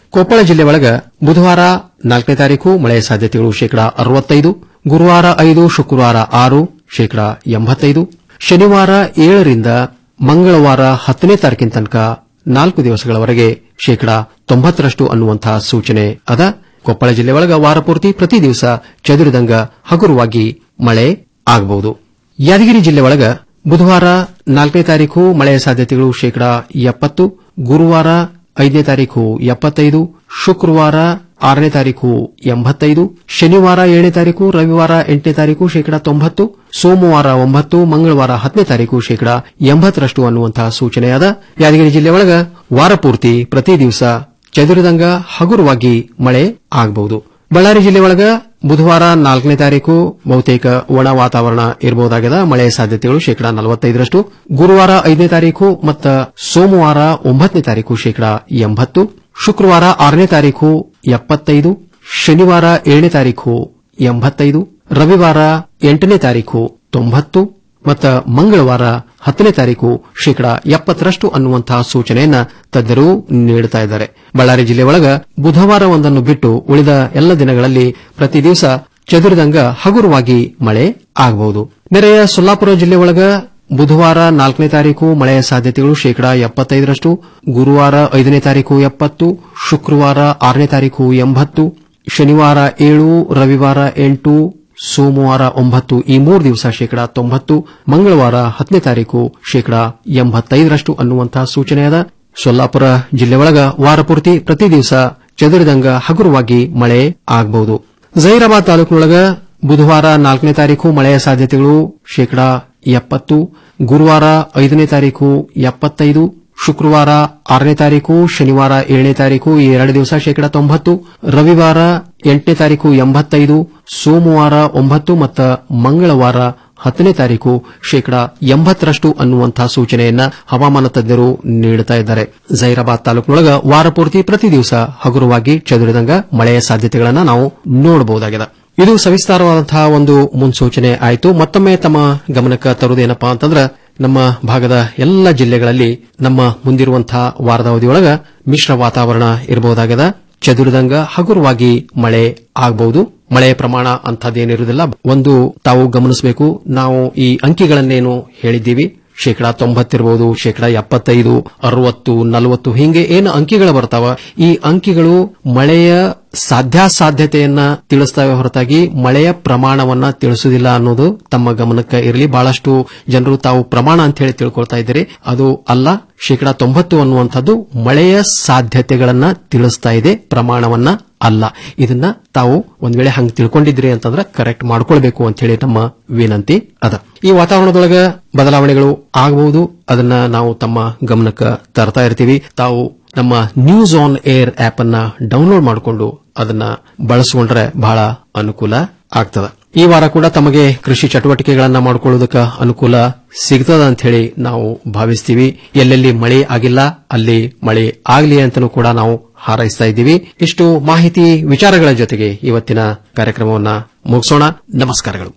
Speaker 13: ಕೊಪ್ಪಳ ಜಿಲ್ಲೆ ಒಳಗ ಬುಧವಾರ ನಾಲ್ಕನೇ ತಾರೀಕು ಮಳೆಯ ಸಾಧ್ಯತೆಗಳು ಶೇಕಡಾ ಅರವತ್ತೈದು ಗುರುವಾರ ಐದು ಶುಕ್ರವಾರ ಆರು ಶೇಕಡಾ ಎಂಬತ್ತೈದು ಶನಿವಾರ ಏಳರಿಂದ ಮಂಗಳವಾರ ಹತ್ತನೇ ತಾರೀಕಿನ ತನಕ ನಾಲ್ಕು ದಿವಸಗಳವರೆಗೆ ಶೇಕಡಾ ತೊಂಬತ್ತರಷ್ಟು ಅನ್ನುವಂತಹ ಸೂಚನೆ ಅದ ಕೊಪ್ಪಳ ಜಿಲ್ಲೆ ಒಳಗ ವಾರಪೂರ್ತಿ ಪ್ರತಿ ದಿವಸ ಚದುರಿದಂಗ ಹಗುರವಾಗಿ ಮಳೆ ಆಗಬಹುದು ಯಾದಗಿರಿ ಜಿಲ್ಲೆ ಒಳಗ ಬುಧವಾರ ನಾಲ್ಕನೇ ತಾರೀಕು ಮಳೆಯ ಸಾಧ್ಯತೆಗಳು ಶೇಕಡಾ ಎಪ್ಪತ್ತು ಗುರುವಾರ ಐದನೇ ತಾರೀಕು ಎಪ್ಪತ್ತೈದು ಶುಕ್ರವಾರ ಆರನೇ ತಾರೀಕು ಎಂಬತ್ತೈದು ಶನಿವಾರ ಏಳನೇ ತಾರೀಕು ರವಿವಾರ ಎಂಟನೇ ತಾರೀಕು ಶೇಕಡಾ ತೊಂಬತ್ತು ಸೋಮವಾರ ಒಂಬತ್ತು ಮಂಗಳವಾರ ಹತ್ತನೇ ತಾರೀಕು ಶೇಕಡಾ ಎಂಬತ್ತರಷ್ಟು ಅನ್ನುವಂತಹ ಸೂಚನೆಯಾದ ಯಾದಗಿರಿ ಜಿಲ್ಲೆ ಒಳಗ ವಾರಪೂರ್ತಿ ಪ್ರತಿ ದಿವಸ ಚದುರಿದಂಗ ಹಗುರವಾಗಿ ಮಳೆ ಆಗಬಹುದು ಬಳ್ಳಾರಿ ಜಿಲ್ಲೆ ಒಳಗ ಬುಧವಾರ ನಾಲ್ಕನೇ ತಾರೀಕು ಬಹುತೇಕ ಒಣ ವಾತಾವರಣ ಇರಬಹುದಾಗಿದೆ ಮಳೆಯ ಸಾಧ್ಯತೆಗಳು ಶೇಕಡಾ ನಲವತ್ತೈದರಷ್ಟು ಗುರುವಾರ ಐದನೇ ತಾರೀಕು ಮತ್ತು ಸೋಮವಾರ ಒಂಬತ್ತನೇ ತಾರೀಕು ಶೇಕಡಾ ಎಂಬತ್ತು ಶುಕ್ರವಾರ ಆರನೇ ತಾರೀಕು ಎಪ್ಪತ್ತೈದು ಶನಿವಾರ ಏಳನೇ ತಾರೀಕು ಎಂಬತ್ತೈದು ರವಿವಾರ ಎಂಟನೇ ತಾರೀಕು ತೊಂಬತ್ತು ಮತ್ತು ಮಂಗಳವಾರ ಹತ್ತನೇ ತಾರೀಕು ಶೇಕಡಾ ಎಪ್ಪತ್ತರಷ್ಟು ಅನ್ನುವಂತಹ ಸೂಚನೆಯನ್ನ ತಜ್ಞರು ನೀಡುತ್ತಾ ಇದ್ದಾರೆ ಬಳ್ಳಾರಿ ಜಿಲ್ಲೆ ಒಳಗ ಬುಧವಾರ ಒಂದನ್ನು ಬಿಟ್ಟು ಉಳಿದ ಎಲ್ಲ ದಿನಗಳಲ್ಲಿ ಪ್ರತಿ ದಿವಸ ಚದುರಿದಂಗ ಹಗುರವಾಗಿ ಮಳೆ ಆಗಬಹುದು ನೆರೆಯ ಸೊಲ್ಲಾಪುರ ಜಿಲ್ಲೆ ಒಳಗ ಬುಧವಾರ ನಾಲ್ಕನೇ ತಾರೀಕು ಮಳೆಯ ಸಾಧ್ಯತೆಗಳು ಶೇಕಡಾ ಎಪ್ಪತ್ತೈದರಷ್ಟು ಗುರುವಾರ ಐದನೇ ತಾರೀಕು ಎಪ್ಪತ್ತು ಶುಕ್ರವಾರ ಆರನೇ ತಾರೀಕು ಎಂಬತ್ತು ಶನಿವಾರ ಏಳು ರವಿವಾರ ಎಂಟು ಸೋಮವಾರ ಒಂಬತ್ತು ಈ ಮೂರು ದಿವಸ ಶೇಕಡಾ ತೊಂಬತ್ತು ಮಂಗಳವಾರ ಹತ್ತನೇ ತಾರೀಕು ಶೇಕಡಾ ಎಂಬತ್ತೈದರಷ್ಟು ಅನ್ನುವಂತಹ ಸೂಚನೆಯಾದ ಸೊಲ್ಲಾಪುರ ಜಿಲ್ಲೆ ಒಳಗ ವಾರಪೂರ್ತಿ ಪ್ರತಿ ದಿವಸ ಚದುರಿದಂಗ ಹಗುರವಾಗಿ ಮಳೆ ಆಗಬಹುದು ಜೈರಾಬಾದ್ ತಾಲೂಕಿನೊಳಗ ಬುಧವಾರ ನಾಲ್ಕನೇ ತಾರೀಕು ಮಳೆಯ ಸಾಧ್ಯತೆಗಳು ಶೇಕಡಾ ಎಪ್ಪತ್ತು ಗುರುವಾರ ಐದನೇ ತಾರೀಕು ಎಪ್ಪತ್ತೈದು ಶುಕ್ರವಾರ ಆರನೇ ತಾರೀಕು ಶನಿವಾರ ಏಳನೇ ತಾರೀಕು ಈ ಎರಡು ದಿವಸ ಶೇಕಡಾ ತೊಂಬತ್ತು ರವಿವಾರ ಎಂಟನೇ ತಾರೀಕು ಎಂಬತ್ತೈದು ಸೋಮವಾರ ಒಂಬತ್ತು ಮತ್ತು ಮಂಗಳವಾರ ಹತ್ತನೇ ತಾರೀಕು ಶೇಕಡಾ ಎಂಬತ್ತರಷ್ಟು ಅನ್ನುವಂತಹ ಸೂಚನೆಯನ್ನ ಹವಾಮಾನ ತಜ್ಞರು ನೀಡುತ್ತಾ ಇದ್ದಾರೆ ಜೈರಾಬಾದ್ ತಾಲೂಕಿನೊಳಗ ವಾರಪೂರ್ತಿ ಪ್ರತಿ ದಿವಸ ಹಗುರವಾಗಿ ಚದುರಿದಂಗ ಮಳೆಯ ಸಾಧ್ಯತೆಗಳನ್ನು ನಾವು ನೋಡಬಹುದಾಗಿದೆ ಇದು ಸವಿಸ್ತಾರವಾದಂತಹ ಒಂದು ಮುನ್ಸೂಚನೆ ಆಯಿತು ಮತ್ತೊಮ್ಮೆ ತಮ್ಮ ಗಮನಕ್ಕೆ ತರುವುದೇನಪ್ಪಾ ಅಂತಂದ್ರೆ ನಮ್ಮ ಭಾಗದ ಎಲ್ಲ ಜಿಲ್ಲೆಗಳಲ್ಲಿ ನಮ್ಮ ಮುಂದಿರುವಂತಹ ವಾರದ ಅವಧಿಯೊಳಗ ಮಿಶ್ರ ವಾತಾವರಣ ಇರಬಹುದಾಗಿದೆ ಚದುರಿದಂಗ ಹಗುರವಾಗಿ ಮಳೆ ಆಗಬಹುದು ಮಳೆಯ ಪ್ರಮಾಣ ಅಂತದ್ದೇನಿರುವುದಿಲ್ಲ ಒಂದು ತಾವು ಗಮನಿಸಬೇಕು ನಾವು ಈ ಅಂಕಿಗಳನ್ನೇನು ಹೇಳಿದ್ದೀವಿ ಶೇಕಡಾ ತೊಂಬತ್ತಿರಬಹುದು ಶೇಕಡಾ ಎಪ್ಪತ್ತೈದು ಅರವತ್ತು ನಲವತ್ತು ಹೀಗೆ ಏನು ಅಂಕಿಗಳು ಬರ್ತಾವ ಈ ಅಂಕಿಗಳು ಮಳೆಯ ಸಾಧ್ಯಾಸಾಧ್ಯತೆಯನ್ನ ತಿಳಿಸ್ತವೆ ಹೊರತಾಗಿ ಮಳೆಯ ಪ್ರಮಾಣವನ್ನ ತಿಳಿಸುವುದಿಲ್ಲ ಅನ್ನೋದು ತಮ್ಮ ಗಮನಕ್ಕೆ ಇರಲಿ ಬಹಳಷ್ಟು ಜನರು ತಾವು ಪ್ರಮಾಣ ಅಂತ ಹೇಳಿ ತಿಳ್ಕೊಳ್ತಾ ಇದ್ದೀರಿ ಅದು ಅಲ್ಲ ಶೇಕಡಾ ತೊಂಬತ್ತು ಅನ್ನುವಂಥದ್ದು ಮಳೆಯ ಸಾಧ್ಯತೆಗಳನ್ನ ತಿಳಿಸ್ತಾ ಇದೆ ಪ್ರಮಾಣವನ್ನ ಅಲ್ಲ ಇದನ್ನ ತಾವು ಒಂದ್ ವೇಳೆ ಹಂಗ್ ತಿಳ್ಕೊಂಡಿದ್ರಿ ಅಂತಂದ್ರೆ ಕರೆಕ್ಟ್ ಮಾಡ್ಕೊಳ್ಬೇಕು ಅಂತ ಹೇಳಿ ನಮ್ಮ ವಿನಂತಿ ಅದ ಈ ವಾತಾವರಣದೊಳಗ ಬದಲಾವಣೆಗಳು ಆಗಬಹುದು ಅದನ್ನ ನಾವು ತಮ್ಮ ಗಮನಕ್ಕೆ ತರ್ತಾ ಇರ್ತೀವಿ ತಾವು ನಮ್ಮ ನ್ಯೂಸ್ ಆನ್ ಏರ್ ಆಪ್ ಅನ್ನ ಡೌನ್ಲೋಡ್ ಮಾಡಿಕೊಂಡು ಅದನ್ನ ಬಳಸಿಕೊಂಡ್ರೆ ಬಹಳ ಅನುಕೂಲ ಆಗ್ತದ ಈ ವಾರ ಕೂಡ ತಮಗೆ ಕೃಷಿ ಚಟುವಟಿಕೆಗಳನ್ನ ಮಾಡಿಕೊಳ್ಳುವುದಕ್ಕೆ ಅನುಕೂಲ ಸಿಗ್ತದ ಅಂತ ಹೇಳಿ ನಾವು ಭಾವಿಸ್ತೀವಿ ಎಲ್ಲೆಲ್ಲಿ ಮಳೆ ಆಗಿಲ್ಲ ಅಲ್ಲಿ ಮಳೆ ಆಗಲಿ ಅಂತಲೂ ಕೂಡ ನಾವು ಹಾರೈಸ್ತಾ ಇದ್ದೀವಿ ಇಷ್ಟು ಮಾಹಿತಿ ವಿಚಾರಗಳ ಜೊತೆಗೆ ಇವತ್ತಿನ ಕಾರ್ಯಕ್ರಮವನ್ನ ಮುಗಿಸೋಣ ನಮಸ್ಕಾರಗಳು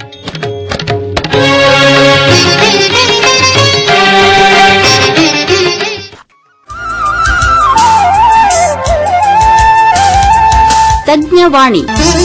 Speaker 19: ತಜ್ಞವಾಣಿ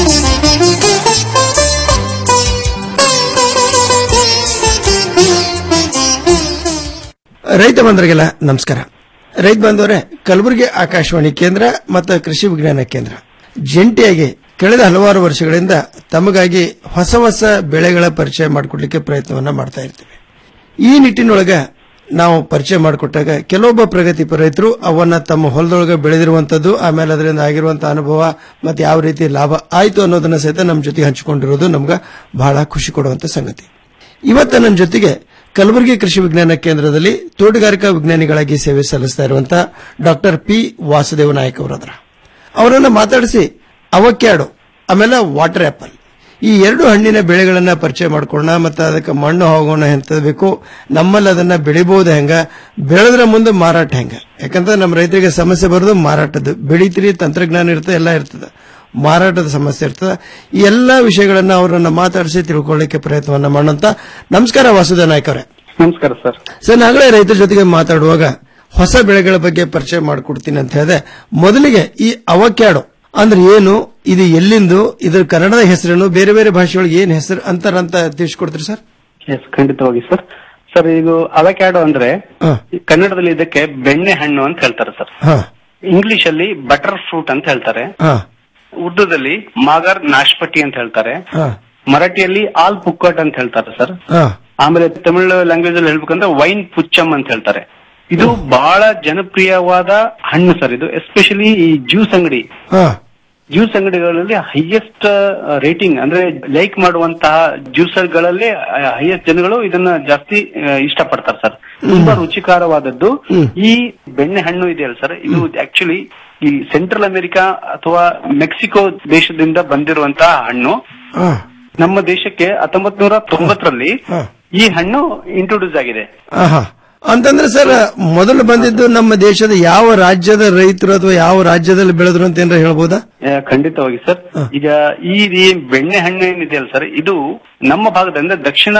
Speaker 20: ರೈತ ಬಂಧುಗಳಿಗೆಲ್ಲ ನಮಸ್ಕಾರ ರೈತ ಬಂದವರೇ ಕಲಬುರಗಿ ಆಕಾಶವಾಣಿ ಕೇಂದ್ರ ಮತ್ತು ಕೃಷಿ ವಿಜ್ಞಾನ ಕೇಂದ್ರ ಜಂಟಿಯಾಗಿ ಕಳೆದ ಹಲವಾರು ವರ್ಷಗಳಿಂದ ತಮಗಾಗಿ ಹೊಸ ಹೊಸ ಬೆಳೆಗಳ ಪರಿಚಯ ಮಾಡಿಕೊಡ್ಲಿಕ್ಕೆ ಪ್ರಯತ್ನವನ್ನ ಮಾಡ್ತಾ ಇರ್ತೀವಿ ಈ ನಿಟ್ಟಿನೊಳಗ ನಾವು ಪರಿಚಯ ಮಾಡಿಕೊಟ್ಟಾಗ ಕೆಲವೊಬ್ಬ ಪ್ರಗತಿಪರ ರೈತರು ಅವನ್ನ ತಮ್ಮ ಹೊಲದೊಳಗೆ ಬೆಳೆದಿರುವಂತದ್ದು ಆಮೇಲೆ ಅದರಿಂದ ಆಗಿರುವಂತಹ ಅನುಭವ ಮತ್ತೆ ಯಾವ ರೀತಿ ಲಾಭ ಆಯ್ತು ಅನ್ನೋದನ್ನ ಸಹಿತ ನಮ್ಮ ಜೊತೆಗೆ ಹಂಚಿಕೊಂಡಿರೋದು ನಮ್ಗೆ ಬಹಳ ಖುಷಿ ಕೊಡುವಂತ ಸಂಗತಿ ಇವತ್ತ ನನ್ನ ಜೊತೆಗೆ ಕಲಬುರಗಿ ಕೃಷಿ ವಿಜ್ಞಾನ ಕೇಂದ್ರದಲ್ಲಿ ತೋಟಗಾರಿಕಾ ವಿಜ್ಞಾನಿಗಳಾಗಿ ಸೇವೆ ಸಲ್ಲಿಸ್ತಾ ಇರುವಂತಹ ಡಾಕ್ಟರ್ ಪಿ ವಾಸುದೇವ ನಾಯಕ್ ಅವರದ್ರ ಅವರನ್ನ ಮಾತಾಡಿಸಿ ಅವಕ್ಯಾಡೋ ಆಮೇಲೆ ವಾಟರ್ ಆಪಲ್ ಈ ಎರಡು ಹಣ್ಣಿನ ಬೆಳೆಗಳನ್ನ ಪರಿಚಯ ಮಾಡ್ಕೊಳ್ಳೋಣ ಮತ್ತೆ ಅದಕ್ಕೆ ಮಣ್ಣು ಹೋಗೋಣ ಎಂತದ್ ಬೇಕು ನಮ್ಮಲ್ಲಿ ಅದನ್ನ ಬೆಳಿಬಹುದು ಹೆಂಗ ಬೆಳೆದ್ರ ಮುಂದೆ ಮಾರಾಟ ಹೆಂಗ ಯಾಕಂದ್ರೆ ನಮ್ಮ ರೈತರಿಗೆ ಸಮಸ್ಯೆ ಬರೋದು ಮಾರಾಟದ್ದು ಬೆಳಿತೀರಿ ತಂತ್ರಜ್ಞಾನ ಇರ್ತದೆ ಎಲ್ಲ ಇರ್ತದೆ ಮಾರಾಟದ ಸಮಸ್ಯೆ ಇರ್ತದೆ ಈ ಎಲ್ಲಾ ವಿಷಯಗಳನ್ನ ಅವರನ್ನ ಮಾತಾಡಿಸಿ ತಿಳ್ಕೊಳ್ಳಿಕ್ಕೆ ಪ್ರಯತ್ನವನ್ನ ಮಾಡೋಂತ ನಮಸ್ಕಾರ ವಾಸುದೇವ ನಾಯ್ಕ ಅವರೇ
Speaker 16: ನಮಸ್ಕಾರ ಸರ್
Speaker 20: ಸರ್ ನಾಗಲೇ ರೈತರ ಜೊತೆಗೆ ಮಾತಾಡುವಾಗ ಹೊಸ ಬೆಳೆಗಳ ಬಗ್ಗೆ ಪರಿಚಯ ಮಾಡಿಕೊಡ್ತೀನಿ ಅಂತ ಹೇಳಿದೆ ಮೊದಲಿಗೆ ಈ ಅವಕ್ಯಾಡೋ ಅಂದ್ರೆ ಏನು ಇದು ಎಲ್ಲಿಂದು ಇದ್ರ ಕನ್ನಡದ ಹೆಸರೇನು ಬೇರೆ ಬೇರೆ ಭಾಷೆಯೊಳಗೆ ಏನ್ ಹೆಸರು ಅಂತಾರಂತ ತಿಳಿಸ್ಕೊಡ್ತೀರಿ ಸರ್
Speaker 16: ಎಸ್ ಖಂಡಿತವಾಗಿ ಸರ್ ಸರ್ ಇದು ಅವಕ್ಯಾಡೋ ಅಂದ್ರೆ ಈ ಕನ್ನಡದಲ್ಲಿ ಇದಕ್ಕೆ ಬೆಣ್ಣೆ ಹಣ್ಣು ಅಂತ ಹೇಳ್ತಾರೆ ಸರ್
Speaker 20: ಹಾ
Speaker 16: ಇಂಗ್ಲಿಷ್ ಅಲ್ಲಿ ಬಟರ್ ಫ್ರೂಟ್ ಅಂತ ಹೇಳ್ತಾರೆ
Speaker 20: ಹಾ
Speaker 16: ಉರ್ದುದಲ್ಲಿ ಮಾಗರ್ ನಾಶ್ಪಟಿ ಅಂತ ಹೇಳ್ತಾರೆ
Speaker 20: ಹಾ
Speaker 16: ಮರಾಠಿಯಲ್ಲಿ ಆಲ್ ಪುಕ್ಕಟ್ ಅಂತ ಹೇಳ್ತಾರೆ ಸರ್
Speaker 20: ಹಾ
Speaker 16: ಆಮೇಲೆ ತಮಿಳು ಲ್ಯಾಂಗ್ವೇಜ್ ಅಲ್ಲಿ ಹೇಳ್ಬೇಕಂದ್ರೆ ವೈನ್ ಪುಚ್ಚಮ್ ಅಂತ ಹೇಳ್ತಾರೆ ಇದು ಬಹಳ ಜನಪ್ರಿಯವಾದ ಹಣ್ಣು ಸರ್ ಇದು ಎಸ್ಪೆಷಲಿ ಈ ಜ್ಯೂಸ್ ಅಂಗಡಿ
Speaker 20: ಹಾ
Speaker 16: ಜ್ಯೂಸ್ ಅಂಗಡಿಗಳಲ್ಲಿ ಹೈಯೆಸ್ಟ್ ರೇಟಿಂಗ್ ಅಂದ್ರೆ ಲೈಕ್ ಮಾಡುವಂತಹ ಜ್ಯೂಸರ್ಗಳಲ್ಲಿ ಹೈಯೆಸ್ಟ್ ಜನಗಳು ಇದನ್ನ ಜಾಸ್ತಿ ಆ, ಇಷ್ಟಪಡ್ತಾರೆ ಸರ್ ತುಂಬಾ ರುಚಿಕರವಾದದ್ದು ಈ ಬೆಣ್ಣೆ ಹಣ್ಣು ಇದೆಯಲ್ಲ ಸರ್ ಇದು ಆಕ್ಚುಲಿ ಈ ಸೆಂಟ್ರಲ್ ಅಮೆರಿಕಾ ಅಥವಾ ಮೆಕ್ಸಿಕೋ ದೇಶದಿಂದ ಬಂದಿರುವಂತಹ ಹಣ್ಣು
Speaker 20: ಹಾ
Speaker 16: ನಮ್ಮ ದೇಶಕ್ಕೆ ಹತ್ತೊಂಬತ್ ನೂರ ತೊಂಬತ್ತರಲ್ಲಿ ಈ ಹಣ್ಣು ಇಂಟ್ರೊಡ್ಯೂಸ್ ಆಗಿದೆ
Speaker 20: ಆಹಾ. ಅಂತಂದ್ರೆ ಸರ್ ಮೊದಲು ಬಂದಿದ್ದು ನಮ್ಮ ದೇಶದ ಯಾವ ರಾಜ್ಯದ ರೈತರು ಅಥವಾ ಯಾವ ರಾಜ್ಯದಲ್ಲಿ ಬೆಳೆದ್ರು ಅಂತ ಏನಾರ ಹೇಳ್ಬೋದಾ
Speaker 16: ಆ, ಖಂಡಿತವಾಗಿ ಸರ್ ಈಗ ಈ ಈ ಬೆಣ್ಣೆ ಹಣ್ಣು ಏನಿದೆಯಲ್ಲ ಸರ್ ಇದು ನಮ್ಮ ಭಾಗದ ಅಂದ್ರೆ ದಕ್ಷಿಣ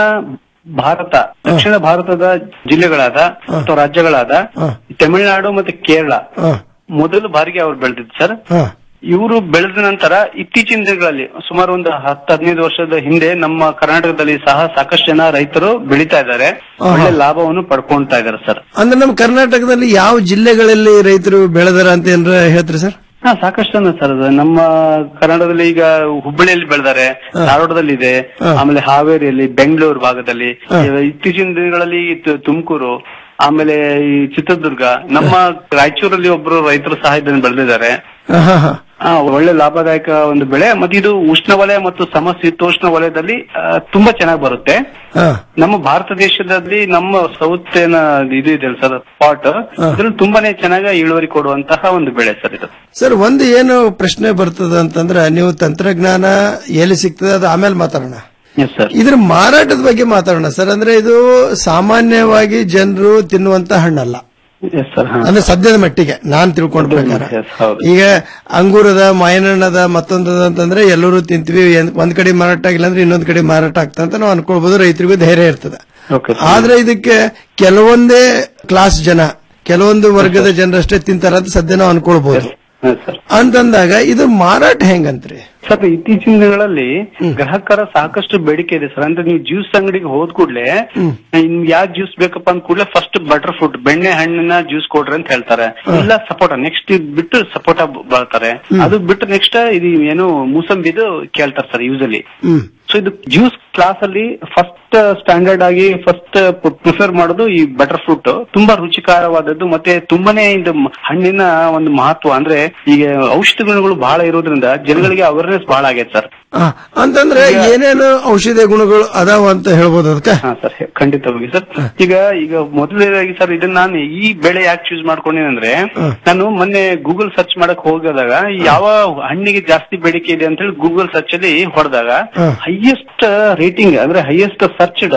Speaker 16: ಭಾರತ ದಕ್ಷಿಣ ಭಾರತದ ಜಿಲ್ಲೆಗಳಾದ ಅಥವಾ ರಾಜ್ಯಗಳಾದ ತಮಿಳುನಾಡು ಮತ್ತೆ ಕೇರಳ
Speaker 20: ಹಾ.
Speaker 16: ಮೊದಲು ಬಾರಿಗೆ ಅವ್ರು ಬೆಳೆದಿದ್ದು ಸರ್
Speaker 20: ಹಾ.
Speaker 16: ಇವರು ಬೆಳೆದ ನಂತರ ಇತ್ತೀಚಿನ ದಿನಗಳಲ್ಲಿ ಸುಮಾರು ಒಂದು ಹತ್ತು ಹದಿನೈದು ವರ್ಷದ ಹಿಂದೆ ನಮ್ಮ ಕರ್ನಾಟಕದಲ್ಲಿ ಸಹ ಸಾಕಷ್ಟು ಜನ ರೈತರು ಬೆಳೀತಾ ಇದ್ದಾರೆ ಒಳ್ಳೆ ಲಾಭವನ್ನು ಪಡ್ಕೊಂತಾ ಇದ್ದಾರೆ ಸರ್
Speaker 20: ಅಂದ್ರೆ ನಮ್ಮ ಕರ್ನಾಟಕದಲ್ಲಿ ಯಾವ ಜಿಲ್ಲೆಗಳಲ್ಲಿ ರೈತರು ಬೆಳೆದಾರ ಅಂತ ಏನಾರ ಹೇಳ್ತೀರಿ ಸರ್
Speaker 16: ಹಾ ಸಾಕಷ್ಟು ಜನ ಸರ್ ಅದು ನಮ್ಮ ಕನ್ನಡದಲ್ಲಿ ಈಗ ಹುಬ್ಬಳ್ಳಿಯಲ್ಲಿ ಬೆಳೆದಾರೆ ಧಾರವಾಡದಲ್ಲಿ ಇದೆ ಆಮೇಲೆ ಹಾವೇರಿಯಲ್ಲಿ ಬೆಂಗಳೂರು ಭಾಗದಲ್ಲಿ ಇವ- ಇತ್ತೀಚಿನ ದಿನಗಳಲ್ಲಿ ತು- ತುಮಕೂರು ಆಮೇಲೆ ಈ ಚಿತ್ರದುರ್ಗ ನಮ್ಮ ರಾಯಚೂರಲ್ಲಿ ಒಬ್ರು ರೈತರು ಸಹ ಇದನ್ನು ಬೆಳೆದಿದ್ದಾರೆ
Speaker 20: ಹಾ, ಹಾ.
Speaker 16: ಆ, ಒಳ್ಳೆ ಲಾಭದಾಯಕ ಒಂದು ಬೆಳೆ ಮತ್ತೆ ಇದು ಉಷ್ಣವಲಯ ಮತ್ತು ಸಮಶೀತೋಷ್ಣ ವಲಯದಲ್ಲಿ ಆ, ತುಂಬಾ ಚೆನ್ನಾಗಿ ಬರುತ್ತೆ
Speaker 20: ಹಾ.
Speaker 16: ನಮ್ಮ ಭಾರತ ದೇಶದಲ್ಲಿ ನಮ್ಮ ಸೌತ್ ಏನ ಇದು ಇದೆ ಸರ್ ಸ್ಪಾಟ್ ಇದ್ರಲ್ಲಿ ತುಂಬಾನೇ ಚೆನ್ನಾಗಿ ಇಳುವರಿ ಕೊಡುವಂತಹ ಒಂದು ಬೆಳೆ ಸರ್ ಇದು
Speaker 20: ಸರ್ ಒಂದು ಏನು ಪ್ರಶ್ನೆ ಬರ್ತದ ಅಂತಂದ್ರೆ ನೀವು ತಂತ್ರಜ್ಞಾನ ಎಲ್ಲಿ ಸಿಗ್ತದೆ ಅದು ಆಮೇಲೆ ಮಾತಾಡೋಣ
Speaker 16: ಎಸ್ ಸರ್
Speaker 20: ಇದ್ರ ಮಾರಾಟದ ಬಗ್ಗೆ ಮಾತಾಡೋಣ ಸರ್ ಅಂದ್ರೆ ಇದು ಸಾಮಾನ್ಯವಾಗಿ ಜನರು ತಿನ್ನುವಂತ ಹಣ್ಣಲ್ಲ
Speaker 16: ಎಸ್ ಸರ್
Speaker 20: ಅಂದ್ರೆ ಸದ್ಯದ ಮಟ್ಟಿಗೆ ನಾನ್ ತಿಳ್ಕೊಂಡ್ ಪ್ರಕಾರ ಈಗ ಅಂಗೂರದ ಮಾಯನಣ್ಣದ ಮತ್ತೊಂದದ ಅಂತಂದ್ರೆ ಎಲ್ಲರೂ ತಿಂತೀವಿ ಏನ್- ಒಂದ್ ಕಡೆ ಮಾರಾಟ ಆಗಿಲ್ಲ ಅಂದ್ರೆ ಇನ್ನೊಂದ್ ಕಡೆ ಮಾರಾಟ ಆಗ್ತದೆ ಅಂತ ನಾವು ಅನ್ಕೊಳ್ಬಹುದು ರೈತರಿಗೂ ಧೈರ್ಯ ಇರ್ತದೆ ಆದ್ರೆ ಇದಕ್ಕೆ ಕೆಲವೊಂದೇ ಕ್ಲಾಸ್ ಜನ ಕೆಲವೊಂದು ವರ್ಗದ ಜನರಷ್ಟೇ ತಿಂತಾರ ಅಂತ ಸದ್ಯ ನಾವು ಅನ್ಕೊಳ್ಬಹುದು ಅಂತಂದಾಗ ಇದು ಮಾರಾಟ ಹೆಂಗಂತ್ರಿ
Speaker 16: ಸರ್ ಇತ್ತೀಚಿನ ದಿನಗಳಲ್ಲಿ ಗ್ರಾಹಕರ ಸಾಕಷ್ಟು ಬೇಡಿಕೆ ಇದೆ ಸರ್ ಅಂದ್ರೆ ನೀವು ಜ್ಯೂಸ್ ಅಂಗಡಿಗೆ ಹೋದ್ ಕೂಡ್ಲೆ ನಿಮ್ಗೆ ಯಾವ ಜ್ಯೂಸ್ ಬೇಕಪ್ಪ ಅಂದ ಕೂಡಲೇ ಫಸ್ಟ್ ಬಟರ್ ಫ್ರೂಟ್ ಬೆಣ್ಣೆ ಹಣ್ಣಿನ ಜ್ಯೂಸ್ ಕೊಡ್ರಿ ಅಂತ ಹೇಳ್ತಾರೆ ಇಲ್ಲ ಸಪೋಟ ನೆಕ್ಸ್ಟ್ ಬಿಟ್ಟು ಸಪೋಟ ಬಳತಾರೆ ಅದು ಬಿಟ್ಟು ನೆಕ್ಸ್ಟ್ ಇದು ಏನು ಮೂಸಂಬಿದು ಕೇಳ್ತಾರೆ ಸರ್ ಯೂಸಲಿ
Speaker 20: ಹ್ಮ್
Speaker 16: ಸೊ ಇದು ಜ್ಯೂಸ್ ಕ್ಲಾಸ್ ಅಲ್ಲಿ ಫಸ್ಟ್ ಸ್ಟ್ಯಾಂಡರ್ಡ್ ಆಗಿ ಫಸ್ಟ್ ಪ್ರಿಫರ್ ಮಾಡೋದು ಈ ಬಟರ್ ಫ್ರೂಟ್ ತುಂಬಾ ರುಚಿಕರವಾದದ್ದು ಮತ್ತೆ ತುಂಬಾನೇ ಇದು ಮ- ಹಣ್ಣಿನ ಒಂದು ಮಹತ್ವ ಅಂದ್ರೆ ಈಗ ಔಷಧಿ ಗುಣಗಳು ಬಹಳ ಇರೋದ್ರಿಂದ ಜನಗಳಿಗೆ ಅವೇರ್ನೆಸ್ ಬಹಳ ಆಗೈತೆ ಸರ್
Speaker 20: ಆ, ಅಂತಂದ್ರೆ ಏನೇನು ಔಷಧೀಯ ಗುಣಗಳು ಅದಾವ ಅಂತ ಹೇಳ್ಬೋದು ಅದಕ್ಕೆ
Speaker 16: ಹಾ ಸರ್ ಖಂಡಿತವಾಗಿ ಸರ್ ಈಗ ಈಗ ಮೊದಲನೇದಾಗಿ ಸರ್ ಇದನ್ನ ನಾನು ಈ ಬೆಳೆ ಯಾಕೆ ಚೂಸ್ ಮಾಡ್ಕೊಂಡಿನಿ ಅಂದ್ರೆ ನಾನು ಮೊನ್ನೆ ಗೂಗಲ್ ಸರ್ಚ್ ಮಾಡಕ್ ಹೋಗಿದಾಗ ಯಾವ ಹಣ್ಣಿಗೆ ಜಾಸ್ತಿ ಬೇಡಿಕೆ ಇದೆ ಅಂತ ಹೇಳಿ ಗೂಗಲ್ ಸರ್ಚ್ ಅಲ್ಲಿ ಹೊಡೆದಾಗ ಹೈಯೆಸ್ಟ್ ರೇಟಿಂಗ್ ಅಂದ್ರೆ ಹೈಯೆಸ್ಟ್ ಸರ್ಚ್ಡ್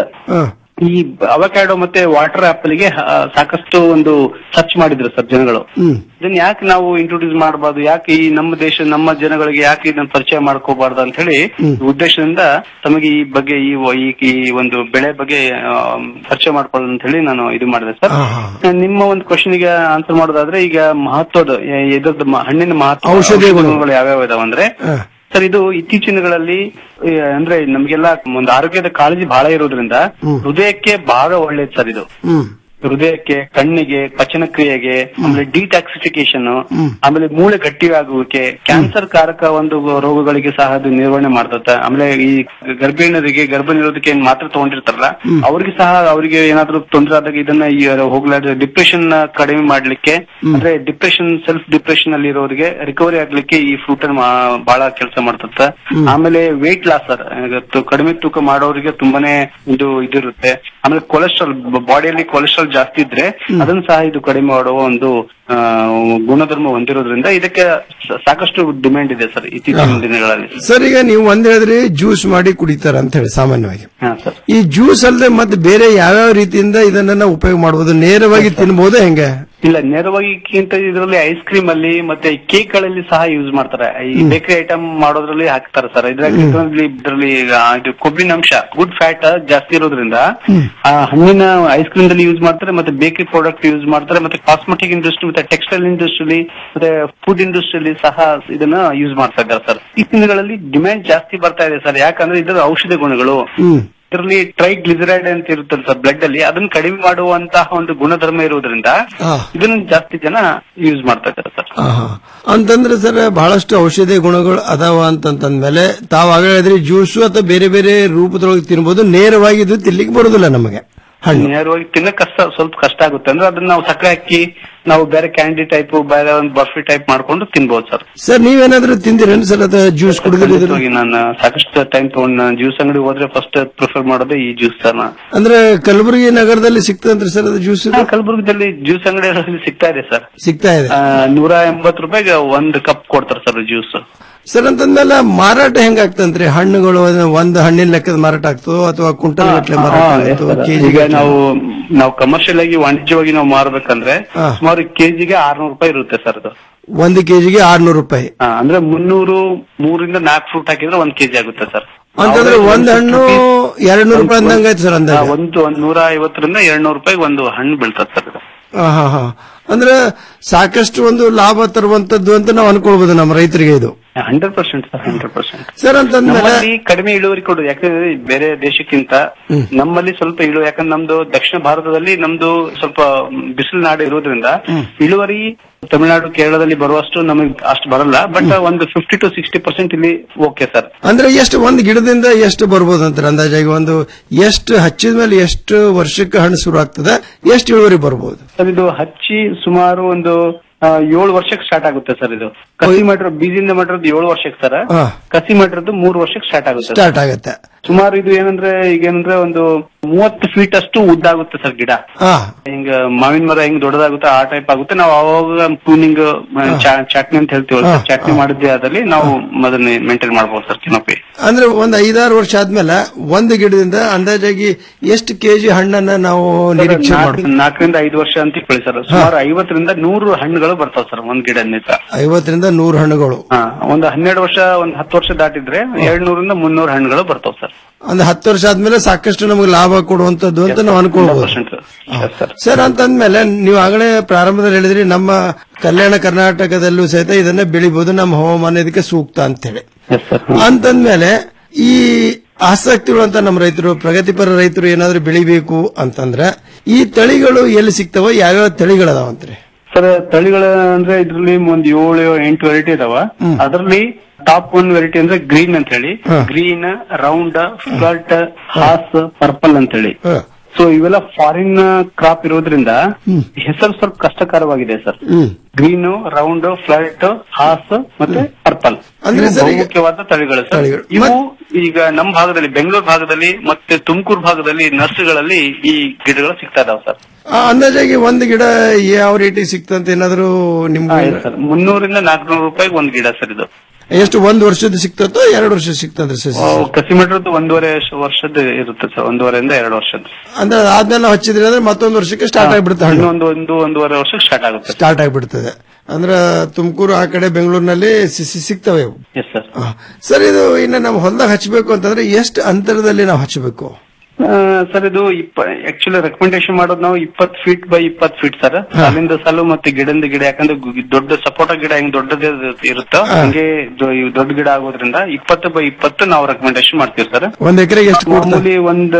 Speaker 16: ಈ ಅವಕ್ಯಾಡೋ ಮತ್ತೆ ವಾಟರ್ ಆಪಲ್ ಗೆ ಆ, ಸಾಕಷ್ಟು ಒಂದು ಸರ್ಚ್ ಮಾಡಿದ್ರು ಸರ್ ಜನಗಳು
Speaker 20: ಹ್ಮ್
Speaker 16: ಇದನ್ನ ಯಾಕೆ ನಾವು ಇಂಟ್ರೊಡ್ಯೂಸ್ ಮಾಡಬಾರ್ದು ಯಾಕೆ ಈ ನಮ್ಮ ದೇಶ ನಮ್ಮ ಜನಗಳಿಗೆ ಯಾಕೆ ಇದನ್ನ ಪರಿಚಯ ಮಾಡ್ಕೋಬಾರ್ದು ಅಂತ ಹೇಳಿ ಉದ್ದೇಶದಿಂದ ತಮಗೆ ಈ ಬಗ್ಗೆ ಈ ವ- ಈ- ಈ ಒಂದು ಬೆಳೆ ಬಗ್ಗೆ ಆ, ಪರಿಚಯ ಮಾಡ್ಕೊಳ್ಳೋದು ಅಂತ ಹೇಳಿ ನಾನು ಇದು ಮಾಡಿದೆ ಸರ್ ನಿಮ್ಮ ಒಂದು ಕ್ವಶನ್ ಗೆ ಆನ್ಸರ್ ಮಾಡೋದಾದ್ರೆ ಈಗ ಮಹತ್ವದ ಎ- ಇದ್ರದ್ದು ಮ- ಹಣ್ಣಿನ ಮಹತ್ವ
Speaker 20: ಔಷಧಿ
Speaker 16: ಔಷಧಿ
Speaker 20: ಗುಣ.
Speaker 16: ಗುಣಗಳು ಯಾವ್ಯಾವ ಇದಾವೆ ಅಂದ್ರೆ ಸರ್ ಇದು ಇತ್ತೀಚಿನ ದಿನಗಳಲ್ಲಿ ಈ, ಅಂದ್ರೆ ನಮ್ಗೆಲ್ಲ ಒಂದು ಆರೋಗ್ಯದ ಕಾಳಜಿ ಬಹಳ ಇರೋದ್ರಿಂದ ಹೃದಯಕ್ಕೆ ಬಹಳ ಒಳ್ಳೇದು ಸರ್ ಇದು
Speaker 20: ಹ್ಮ್
Speaker 16: ಹೃದಯಕ್ಕೆ ಕಣ್ಣಿಗೆ ಪಚನ ಕ್ರಿಯೆಗೆ ಆಮೇಲೆ ಡಿಟಾಕ್ಸಿಫಿಕೇಶನ್ ಆಮೇಲೆ ಮೂಳೆ ಗಟ್ಟಿಯಾಗುವಿಕೆ ಕ್ಯಾನ್ಸರ್ ಕಾರಕ ಒಂದು ರೋಗಗಳಿಗೆ ಸಹ ಅದು ನಿರ್ವಹಣೆ ಮಾಡ್ತದೆ ಆಮೇಲೆ ಈ ಗರ್ಭಿಣಿಯರಿಗೆ ಗರ್ಭ ನಿರೋಧಕ್ಕೆ ಏನ್ ಮಾತ್ರ ತಗೊಂಡಿರ್ತಾರಲ್ಲ ಅವ್ರಿಗೆ ಸಹ ಅವರಿಗೆ ಏನಾದ್ರೂ ತೊಂದರೆ ಆದಾಗ ಇದನ್ನ ಈ ಹೋಗ್ಲಾಡ ಡಿಪ್ರೆಷನ್ ಕಡಿಮೆ ಮಾಡ್ಲಿಕ್ಕೆ ಅಂದ್ರೆ ಡಿಪ್ರೆಷನ್ ಸೆಲ್ಫ್ ಡಿಪ್ರೆಷನ್ ಅಲ್ಲಿ ಇರೋರಿಗೆ ರಿಕವರಿ ಆಗ್ಲಿಕ್ಕೆ ಈ ಫ್ರೂಟ್ ಬಹಳ ಕೆಲಸ ಮಾಡ್ತದೆ ಆಮೇಲೆ ವೇಟ್ ಲಾಸ್ ಸರ್ ಕಡಿಮೆ ತೂಕ ಮಾಡೋರಿಗೆ ತುಂಬಾನೇ ಇದು ಇದಿರುತ್ತೆ ಆಮೇಲೆ ಕೊಲೆಸ್ಟ್ರಾಲ್ ಬಾಡಿಯಲ್ಲಿ ಕೊಲೆಸ್ಟ್ರಾಲ್ ಜಾಸ್ತಿ ಇದ್ರೆ ಅದನ್ನು ಸಹ ಇದು ಕಡಿಮೆ ಮಾಡುವ ಒಂದು ಆ, ಗುಣಧರ್ಮ ಹೊಂದಿರೋದ್ರಿಂದ ಇದಕ್ಕೆ ಸ- ಸಾಕಷ್ಟು ಡಿಮ್ಯಾಂಡ್ ಇದೆ ಸರ್ ಇತ್ತೀಚಿನ ದಿನಗಳಲ್ಲಿ
Speaker 20: ಸರ್ ಈಗ ನೀವು ಒಂದ್ ಹೇಳಿದ್ರಿ ಜ್ಯೂಸ್ ಮಾಡಿ ಕುಡಿತಾರ ಅಂತ ಹೇಳಿ ಸಾಮಾನ್ಯವಾಗಿ
Speaker 16: ಹಾ ಸರ್
Speaker 20: ಈ ಜ್ಯೂಸ್ ಅಲ್ಲದೆ ಮತ್ತೆ ಬೇರೆ ಯಾವ್ಯಾವ ರೀತಿಯಿಂದ ಇದನ್ನ ನಾವು ಉಪಯೋಗ ಮಾಡಬಹುದು ನೇರವಾಗಿ ತಿನ್ಬಹುದು ಹೆಂಗೆ
Speaker 19: ಇಲ್ಲ ನೇರವಾಗಿಕ್ಕಿಂತ ಇದರಲ್ಲಿ ಐಸ್ ಕ್ರೀಮ್ ಅಲ್ಲಿ ಮತ್ತೆ ಕೇಕ್ ಗಳಲ್ಲಿ ಸಹ ಯೂಸ್ ಮಾಡ್ತಾರೆ ಈ ಬೇಕರಿ ಐಟಮ್ ಮಾಡೋದ್ರಲ್ಲಿ ಹಾಕ್ತಾರೆ ಸರ್ ಇದ್ರಲ್ಲಿ ಇದರಲ್ಲಿ ಇದು ಕೊಬ್ಬಿನ ಅಂಶ ಗುಡ್ ಫ್ಯಾಟ್ ಜಾಸ್ತಿ ಇರೋದ್ರಿಂದ ಆ ಹಣ್ಣಿನ ಐಸ್ ಕ್ರೀಮ್ ದಲ್ಲಿ ಯೂಸ್ ಮಾಡ್ತಾರೆ ಮತ್ತೆ ಬೇಕರಿ ಪ್ರಾಡಕ್ಟ್ ಯೂಸ್ ಮಾಡ್ತಾರೆ ಮತ್ತೆ ಕಾಸ್ಮೆಟಿಕ್ ಇಂಡಸ್ಟ್ರಿ ಮತ್ತೆ ಟೆಕ್ಸ್ಟೈಲ್ ಇಂಡಸ್ಟ್ರಿಲಿ ಮತ್ತೆ ಫುಡ್ ಇಂಡಸ್ಟ್ರಿಯಲ್ಲಿ ಸಹ ಇದನ್ನ ಯೂಸ್ ಮಾಡ್ತಾ ಇದ್ದಾರೆ ಸರ್ ಈ ದಿನಗಳಲ್ಲಿ ಡಿಮ್ಯಾಂಡ್ ಜಾಸ್ತಿ ಬರ್ತಾ ಇದೆ ಸರ್ ಯಾಕಂದ್ರೆ ಇದರ ಔಷಧಿ ಗುಣಗಳು ಇದರಲ್ಲಿ ಟ್ರೈಗ್ಲಿಸರೈಡ್ ಅಂತ ಇರುತ್ತಲ್ಲ ಸರ್ ಬ್ಲಡ್ ಅಲ್ಲಿ ಅದನ್ನ ಕಡಿಮೆ ಮಾಡುವಂತಹ ಒಂದು ಗುಣಧರ್ಮ ಇರುವುದರಿಂದ ಇದನ್ನ ಜಾಸ್ತಿ ಜನ ಯೂಸ್ ಮಾಡ್ತಾ ಇದ್ದಾರೆ ಸರ್
Speaker 20: ಆಹಾ. ಅಂತಂದ್ರೆ ಸರ್ ಬಹಳಷ್ಟು ಔಷಧಿ ಗುಣಗಳು ಅದಾವ ಅಂತಂತಂದ್ಮೇಲೆ ತಾವ್ ಆಗ ಹೇಳಿದ್ರಿ ಜ್ಯೂಸು ಅಥವಾ ಬೇರೆ ಬೇರೆ ರೂಪದೊಳಗೆ ತಿನ್ಬೋದು ನೇರವಾಗಿ ಇದು ತಿನ್ಲಿಕ್ಕೆ ಬರುದಿಲ್ಲ ನಮಗೆ ಹಣ್ಣು
Speaker 19: ನೇರವಾಗಿ ತಿನ್ನಕ್ ಕಷ್ಟ ಸ್ವಲ್ಪ ಕಷ್ಟ ಆಗುತ್ತೆ ಅಂದ್ರೆ ಅದನ್ನ ನಾವು ಸಕ್ಕರೆ ಹಾಕಿ ನಾವು ಬೇರೆ ಕ್ಯಾಂಡಿ ಟೈಪ್ ಬೇರೆ ಒಂದು ಬರ್ಫಿ ಟೈಪ್ ಮಾಡ್ಕೊಂಡು ತಿನ್ಬೋದು ಸರ್
Speaker 20: ಸರ್ ನೀವೇನಾದ್ರೂ ತಿಂದಿರೇನು ಸರ್ ಅದು ಜ್ಯೂಸ್ ಕುಡಿದಿಲ್ಲ
Speaker 19: ಖಂಡಿತವಾಗಿ ನಾನು ಸಾಕಷ್ಟು ಟೈಮ್ ತಗೊಂಡು ಜ್ಯೂಸ್ ಅಂಗಡಿ ಹೋದ್ರೆ ಫಸ್ಟ್ ಪ್ರಿಫರ್ ಮಾಡೋದೇ ಈ ಜ್ಯೂಸ್ ಸರ್
Speaker 20: ಅಂದ್ರೆ ಕಲಬುರಗಿ ನಗರದಲ್ಲಿ ಸಿಗ್ತದಂತ್ರಿ ಸರ್ ಅದು ಜ್ಯೂಸ್
Speaker 19: ಕಲಬುರಗದಲ್ಲಿ ಜ್ಯೂಸ್ ಅಂಗಡಿಗಳಲ್ಲಿ ಸಿಗ್ತಾ ಇದೆ ಸರ್
Speaker 20: ಸಿಗ್ತಾ ಇದೆ
Speaker 19: ಆ, ನೂರ ಎಂಬತ್ತು ರೂಪಾಯಿಗೆ ಒಂದು ಕಪ್ ಕೊಡ್ತಾರೆ ಸರ್ ಜ್ಯೂಸ್
Speaker 20: ಸರ್ ಅಂತಂದ್ಮೇಲೆ ಮಾರಾಟ ಹೆಂಗಾಗ್ತಂತ್ರಿ ಹಣ್ಣುಗಳು ಒಂದು ಹಣ್ಣಿನ ಲೆಕ್ಕದ ಮಾರಾಟ ಆಗ್ತದೋ ಅಥವಾ ಕುಂಟಲ್ ಗಟ್ಟಲೆ ಮಾರಾಟ ಆಗ್ತದೋ ಕೆಜಿ
Speaker 19: ಈಗ ನಾವು ನಾವು ಕಮರ್ಷಿಯಲ್ ಆಗಿ ವಾಣಿಜ್ಯವಾಗಿ ನಾವು ಮಾರ್ಬೇಕಂದ್ರೆ ಸುಮಾರು ಕೆಜಿಗೆ ಆರ್ನೂರು ರೂಪಾಯಿ ಇರುತ್ತೆ ಸರ್ ಅದು
Speaker 20: ಒಂದು ಕೆಜಿಗೆ ಆರ್ನೂರು ರೂಪಾಯಿ
Speaker 19: ಆ, ಅಂದ್ರೆ ಮುನ್ನೂರು ಮೂರಿಂದ ನಾಲ್ಕು ಫ್ರೂಟ್ ಹಾಕಿದ್ರೆ ಒಂದ್ ಕೆಜಿ ಆಗುತ್ತೆ ಸರ್
Speaker 20: ಅಂತಂದ್ರೆ ಒಂದ್ ಹಣ್ಣು ಎರಡ್ ನೂರು ರೂಪಾಯಿ ಅಂದಂಗಾಯ್ತು ಸರ್ ಅಂದಾಗ
Speaker 19: ಒಂದು ಒಂದ್ ನೂರ ಐವತ್ತರಿಂದ ಎರಡ್ ನೂರು ರೂಪಾಯಿ ಒಂದು ಹಣ್ಣು ಬೀಳ್ತದೆ ಸರ್ ಇದು.
Speaker 20: ಹಾ ಹಾ ಹಾ ಅಂದ್ರೆ ಸಾಕಷ್ಟು ಒಂದು ಲಾಭ ತರುವಂತದ್ದು ಅಂತ ನಾವು ಅನ್ಕೊಳ್ಬಹುದು ನಮ್ಮ ರೈತರಿಗೆ ಇದು
Speaker 19: hundred percent sir hundred percent
Speaker 20: sir ಅಂತಂದ್ಮೇಲೆ
Speaker 19: ನಮ್ಮಲ್ಲಿ ಕಡಿಮೆ ಇಳುವರಿ ಕೊಡುದು ಯಾಕಂದ್ರೆ ಬೇರೆ ದೇಶಕ್ಕಿಂತ ನಮ್ಮಲ್ಲಿ ಸ್ವಲ್ಪ ಇಳು ಯಾಕಂದ್ರೆ ನಮ್ದು ದಕ್ಷಿಣ ಭಾರತದಲ್ಲಿ ನಮ್ದು ಸ್ವಲ್ಪ ಬಿಸಿಲು ನಾಡು ಇರೋದ್ರಿಂದ ಇಳುವರಿ ತಮಿಳುನಾಡು ಕೇರಳದಲ್ಲಿ ಬರುವಷ್ಟು ನಮಗೆ ಅಷ್ಟು ಬರಲ್ಲ ಬಟ್ ಒಂದು ಫಿಫ್ಟಿ ಟು ಸಿಕ್ಸ್ಟಿ ಪರ್ಸೆಂಟ್ ಇಲ್ಲಿ ಓಕೆ ಸರ್
Speaker 20: ಅಂದ್ರೆ ಎಷ್ಟು ಒಂದು ಗಿಡದಿಂದ ಎಷ್ಟು ಬರ್ಬೋದು ಅಂತಾರೆ ಅಂದಾಜಾಗಿ ಒಂದು ಎಷ್ಟು ಹಚ್ಚಿದ ಮೇಲೆ ಎಷ್ಟು ವರ್ಷಕ್ಕೆ ಹಣ್ಣು ಶುರು ಆಗ್ತದೆ ಎಷ್ಟು ಇಳುವರಿ ಬರ್ಬೋದು
Speaker 19: ಸರ್ ಇದು ಹಚ್ಚಿ ಸುಮಾರು ಒಂದು ಆ, ಏಳು ವರ್ಷಕ್ಕೆ ಸ್ಟಾರ್ಟ್ ಆಗುತ್ತೆ ಸರ್ ಇದು ಕಸಿ ಮಾಡಿರೋ ಬೀಜದಿಂದ ಮಾಡಿರೋದು ಏಳು ವರ್ಷಕ್ಕೆ ಸರ್
Speaker 20: ಹಾ.
Speaker 19: ಕಸಿ ಮಾಡಿರೋದು ಮೂರು ವರ್ಷಕ್ಕೆ ಸ್ಟಾರ್ಟ್ ಆಗುತ್ತೆ sir.
Speaker 20: ಸ್ಟಾರ್ಟ್ ಆಗತ್ತೆ
Speaker 19: ಸುಮಾರು ಇದು ಏನಂದ್ರೆ ಈಗ ಏನಂದ್ರೆ ಒಂದು ಮೂವತ್ತು ಫೀಟ್ ಅಷ್ಟು ಉದ್ದ ಆಗುತ್ತೆ ಸರ್ ಗಿಡ
Speaker 20: ಹಾ
Speaker 19: ಹಿಂಗ ಮಾವಿನ ಮರ ಹೆಂಗ್ ದೊಡ್ಡದಾಗುತ್ತೆ ಆ ಟೈಪ್ ಆಗುತ್ತೆ ನಾವು ಅವಾಗ ಪ್ರೂನಿಂಗ್ ಚಟ್ನಿ ಅಂತ ಹೇಳ್ತೀವಲ್ಲ sir, ಚಟ್ನಿ ಮಾಡಿದ್ವಿ ಅದ್ರಲ್ಲಿ ನಾವು ಅದನ್ನ ಮೇಂಟೈನ್ ಮಾಡ್ಬೋದು ಸರ್ ಕೆನೋಪಿ
Speaker 20: ಅಂದ್ರೆ ಒಂದ್ ಐದಾರು ವರ್ಷ ಆದ್ಮೇಲೆ ಒಂದು ಗಿಡದಿಂದ ಅಂದಾಜಾಗಿ ಎಷ್ಟು ಕೆಜಿ ಹಣ್ಣನ್ನ ನಾವು ನಿರೀಕ್ಷೆ ಮಾಡ್ಬೋದು
Speaker 19: ನಾಲ್ಕರಿಂದ ಐದು ವರ್ಷ ಅಂತ ಇಟ್ಕೊಳ್ಳಿ ಸರ್ ಸುಮಾರು ಐವತ್ತರಿಂದ ನೂರು ಹಣ್ಣುಗಳು ಬರ್ತಾವ ಸರ್ ಒಂದ್ ಗಿಡದಿಂದ
Speaker 20: ಐವತ್ತರಿಂದ ನೂರು ಹಣ್ಣುಗಳು
Speaker 19: ಹಾ ಒಂದು ಹನ್ನೆರಡು ವರ್ಷ ಒಂದ್ ಹತ್ತು ವರ್ಷ ದಾಟಿದ್ರೆ ಎರಡ್ ನೂರಿಂದ ಮುನ್ನೂರು ಹಣ್ಣುಗಳು ಬರ್ತಾವ ಸರ್
Speaker 20: ಒಂದು ಹತ್ತು ವರ್ಷ ಆದ್ಮೇಲೆ ಸಾಕಷ್ಟು ನಮಗೆ ಲಾಭ ಕೊಡುವಂತದ್ದು ಅಂತ ನಾವು ಅನ್ಕೊಳ್ಬಹುದು ಸರ್ ಅಂತಂದ್ಮೇಲೆ ನೀವು ಆಗಲೇ ಪ್ರಾರಂಭದಲ್ಲಿ ಹೇಳಿದ್ರಿ ನಮ್ಮ ಕಲ್ಯಾಣ ಕರ್ನಾಟಕದಲ್ಲೂ ಸಹಿತ ಇದನ್ನ ಬೆಳಿಬಹುದು ನಮ್ಮ ಹವಾಮಾನ ಇದಕ್ಕೆ ಸೂಕ್ತ ಅಂತ ಹೇಳಿ ಅಂತಂದ್ಮೇಲೆ ಈ ಆಸಕ್ತಿಗಳಂತ ನಮ್ಮ ರೈತರು ಪ್ರಗತಿಪರ ರೈತರು ಏನಾದ್ರೂ ಬೆಳಿಬೇಕು ಅಂತಂದ್ರೆ ಈ ತಳಿಗಳು ಎಲ್ಲಿ ಸಿಗ್ತಾವ ಯಾವ್ಯಾವ ತಳಿಗಳದಾವಂತ್ರಿ
Speaker 19: ಸರ್ ತಳಿಗಳ ಅಂದ್ರೆ ಇದ್ರಲ್ಲಿ ಒಂದ್ ಏಳು ಎಂಟು ವೆರೈಟಿ ಇದಾವ ಅದರಲ್ಲಿ ಟಾಪ್ ಒನ್ ವೆರೈಟಿ ಅಂದ್ರೆ ಗ್ರೀನ್ ಅಂತ ಹೇಳಿ green round flat has purple ಅಂತ ಹೇಳಿ ಸೊ ಇವೆಲ್ಲ ಫಾರಿನ್ ಕ್ರಾಪ್ ಇರೋದ್ರಿಂದ ಹೆಸರು ಸ್ವಲ್ಪ ಕಷ್ಟಕರವಾಗಿದೆ sir green round flat has ಮತ್ತೆ ಪರ್ಪಲ್
Speaker 20: ಅಂದ್ರೆ ಸರ್ ಈಗ-
Speaker 19: ಮುಖ್ಯವಾದ ತಳಿಗಳು ಸರ್ ಇವು ಈಗ ನಮ್ಮ ಭಾಗದಲ್ಲಿ ಬೆಂಗಳೂರು ಭಾಗದಲ್ಲಿ ಮತ್ತೆ ತುಮಕೂರು ಭಾಗದಲ್ಲಿ ನರ್ಸರಿಗಳಲ್ಲಿ ಈ ಗಿಡಗಳು ಸಿಗ್ತಾ ಇದಾವೆ ಸರ್
Speaker 20: ಆ, ಅಂದಾಜಾಗಿ ಒಂದು ಗಿಡ ಯಾವ ರೇಟಿ ಸಿಕ್ತಂತ ಏನಾದ್ರು ನಿಮ್ಗೆ
Speaker 19: ಸರ್ ಮುನ್ನೂರಿಂದ ನಾಲ್ಕುನೂರು ರೂಪಾಯಿ ಒಂದ್ ಗಿಡ ಸರ್ ಇದು
Speaker 20: ಎಷ್ಟು ಒಂದ್ ವರ್ಷದ ಸಿಕ್ತತ್ತೋ ಎರಡು ವರ್ಷ ಸಿಕ್ತಂದ್ರೆ ಸಸಿ
Speaker 19: ಆ, ಕಸಿ ಮೀಟರ್ದು ಒಂದೂವರೆ ಶ- ವರ್ಷದ್ದು ಇರುತ್ತೆ ಸರ್ ಒಂದೂವರೆಯಿಂದ ಎರಡು ವರ್ಷದ್ದು
Speaker 20: ಅಂದ್ರೆ ಆದ್ಮೇಲೆ ನಾವು ಹಚ್ಚಿದ್ರಿ ಅಂದ್ರೆ ಮತ್ತೊಂದು ವರ್ಷಕ್ಕೆ ಸ್ಟಾರ್ಟ್ ಆಗ್ಬಿಡುತ್ತೆ ಹಣ್ಣು
Speaker 19: ಇನ್ನೊಂದು ಒಂದು ಒಂದೂವರೆ ವರ್ಷಕ್ಕೆ ಸ್ಟಾರ್ಟ್ ಆಗುತ್ತೆ
Speaker 20: ಸ್ಟಾರ್ಟ್ ಆಗ್ಬಿಡ್ತದೆ ಅಂದ್ರೆ ತುಮಕೂರು ಆ ಕಡೆ ಬೆಂಗಳೂರಿನಲ್ಲಿ ಸಿಸಿ ಸಿಗ್ತವೆ ಇವು
Speaker 19: ಎಸ್ ಸರ್
Speaker 20: ಸರ್ ಇದು ಇನ್ನು ನಾವು ಹೊಲದಾಗ ಹಚ್ಚಬೇಕು ಅಂತಂದ್ರೆ ಎಷ್ಟು ಅಂತರದಲ್ಲಿ ನಾವು ಹಚ್ಚಬೇಕು
Speaker 19: ಸರ್ ಇದು ಆಕ್ಚುಲಿ ರೆಕಮೆಂಡೇಶನ್ ಮಾಡೋದು ನಾವು ಇಪ್ಪತ್ ಫೀಟ್ ಬೈ ಇಪ್ಪತ್ ಫೀಟ್ ಸರ್ ಸಾಲಿಂದ ಸಾಲು ಮತ್ತೆ ಗಿಡದಿಂದ ಗಿಡ ಯಾಕಂದ್ರೆ ಗು- ದೊಡ್ಡ ಸಪೋಟ ಗಿಡ ಹೆಂಗ್ ದೊಡ್ಡದೇ ಇರುತ್ತೋ ಹಂಗೆ ಇದು ಇವು ದೊಡ್ಡ ಗಿಡ ಆಗೋದ್ರಿಂದ ಇಪ್ಪತ್ತು ಬೈ ಇಪ್ಪತ್ತು ನಾವು ರೆಕಮೆಂಡೇಶನ್ ಮಾಡ್ತೀವಿ ಸರ್
Speaker 20: ಒಂದ್ ಎಕರೆಗೆ ಎಷ್ಟು ಕೊಡ್ತಾರೆ
Speaker 19: ಮಾಮೂಲಿ ಒಂದ್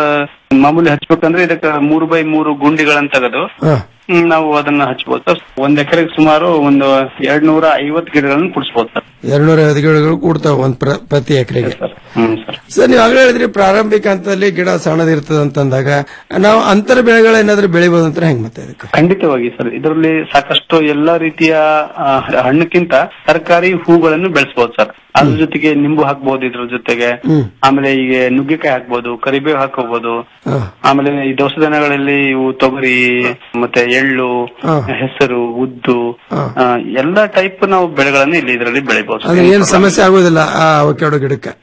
Speaker 19: ಮಾಮೂಲಿ ಹಚ್ಬೇಕಂದ್ರೆ ಇದಕ್ಕೆ ಮೂರು ಬೈ ಮೂರು ಗುಂಡಿಗಳನ್ನ ತೆಗೆದು
Speaker 20: ಹಾ.
Speaker 19: ಹ್ಮ್, ನಾವು ಅದನ್ನ ಹಚ್ಬೋದು ಸರ್ ಒಂದ್ ಎಕರೆಗೆ ಸುಮಾರು ಒಂದು ಎರಡ್ ನೂರ ಐವತ್ತು ಗಿಡಗಳನ್ನ ಕುಡಿಸ್ಬೋದು ಸರ್
Speaker 20: ಎರಡ್ನೂರ ಐವತ್ತು ಗಿಡಗಳು ಕೂಡ್ತಾವ ಒಂದ್ ಪ್ರ- ಪ್ರತಿ ಎಕರೆಗೆ
Speaker 19: ಹ್ಮ್ ಸರ್
Speaker 20: ಸರ್ ನೀವು ಆಗಲೇ ಹೇಳಿದ್ರಿ ಪ್ರಾರಂಭಿಕ ಹಂತದಲ್ಲಿ ಗಿಡ ಸಣ್ಣದಿರ್ತದೆ ಅಂತಂದಾಗ ನಾವು ಅಂತರ ಬೆಳೆಗಳೇನಾದ್ರೂ ಬೆಳಿಬಹುದು ಅಂತ ಹೆಂಗ್ ಮತ್ತೆ ಅದಕ್ಕೆ
Speaker 19: ಖಂಡಿತವಾಗಿ ಸರ್ ಇದರಲ್ಲಿ ಸಾಕಷ್ಟು ಎಲ್ಲಾ ರೀತಿಯ ಆ, ಹಣ್ಣಕ್ಕಿಂತ ತರಕಾರಿ ಹೂಗಳನ್ನು ಬೆಳೆಸಬಹುದು ಸರ್ ಅದ್ರ ಜೊತೆಗೆ ನಿಂಬು ಹಾಕ್ಬಹುದು ಇದ್ರ ಜೊತೆಗೆ
Speaker 20: ಹ್ಮ್.
Speaker 19: ಆಮೇಲೆ ಈಗ ನುಗ್ಗೆಕಾಯಿ ಹಾಕ್ಬಹುದು ಕರಿಬೇವು ಹಾಕೋಬಹುದು
Speaker 20: ಹಾ.
Speaker 19: ಆಮೇಲೆ ಈ ದವಸ ಧಾನ್ಯಗಳಲ್ಲಿ ಇವು ತೊಗರಿ ಮತ್ತೆ ಎಳ್ಳು
Speaker 20: ಹಾ.
Speaker 19: ಹೆಸರು ಉದ್ದು
Speaker 20: ಹಾ.
Speaker 19: ಆ, ಎಲ್ಲಾ ಟೈಪ್ ನಾವು ಬೆಳೆಗಳನ್ನು ಇಲ್ಲಿ ಇದರಲ್ಲಿ ಬೆಳಿಬಹುದು
Speaker 20: ಅಂದ್ರೆ ಏನ್ ಸಮಸ್ಯೆ ಆಗೋದಿಲ್ಲ ಆ ಅವಕ್ಯಾಡೋ ಗಿಡಕ್ಕೆ
Speaker 19: ತೊಂದರೆಗಳು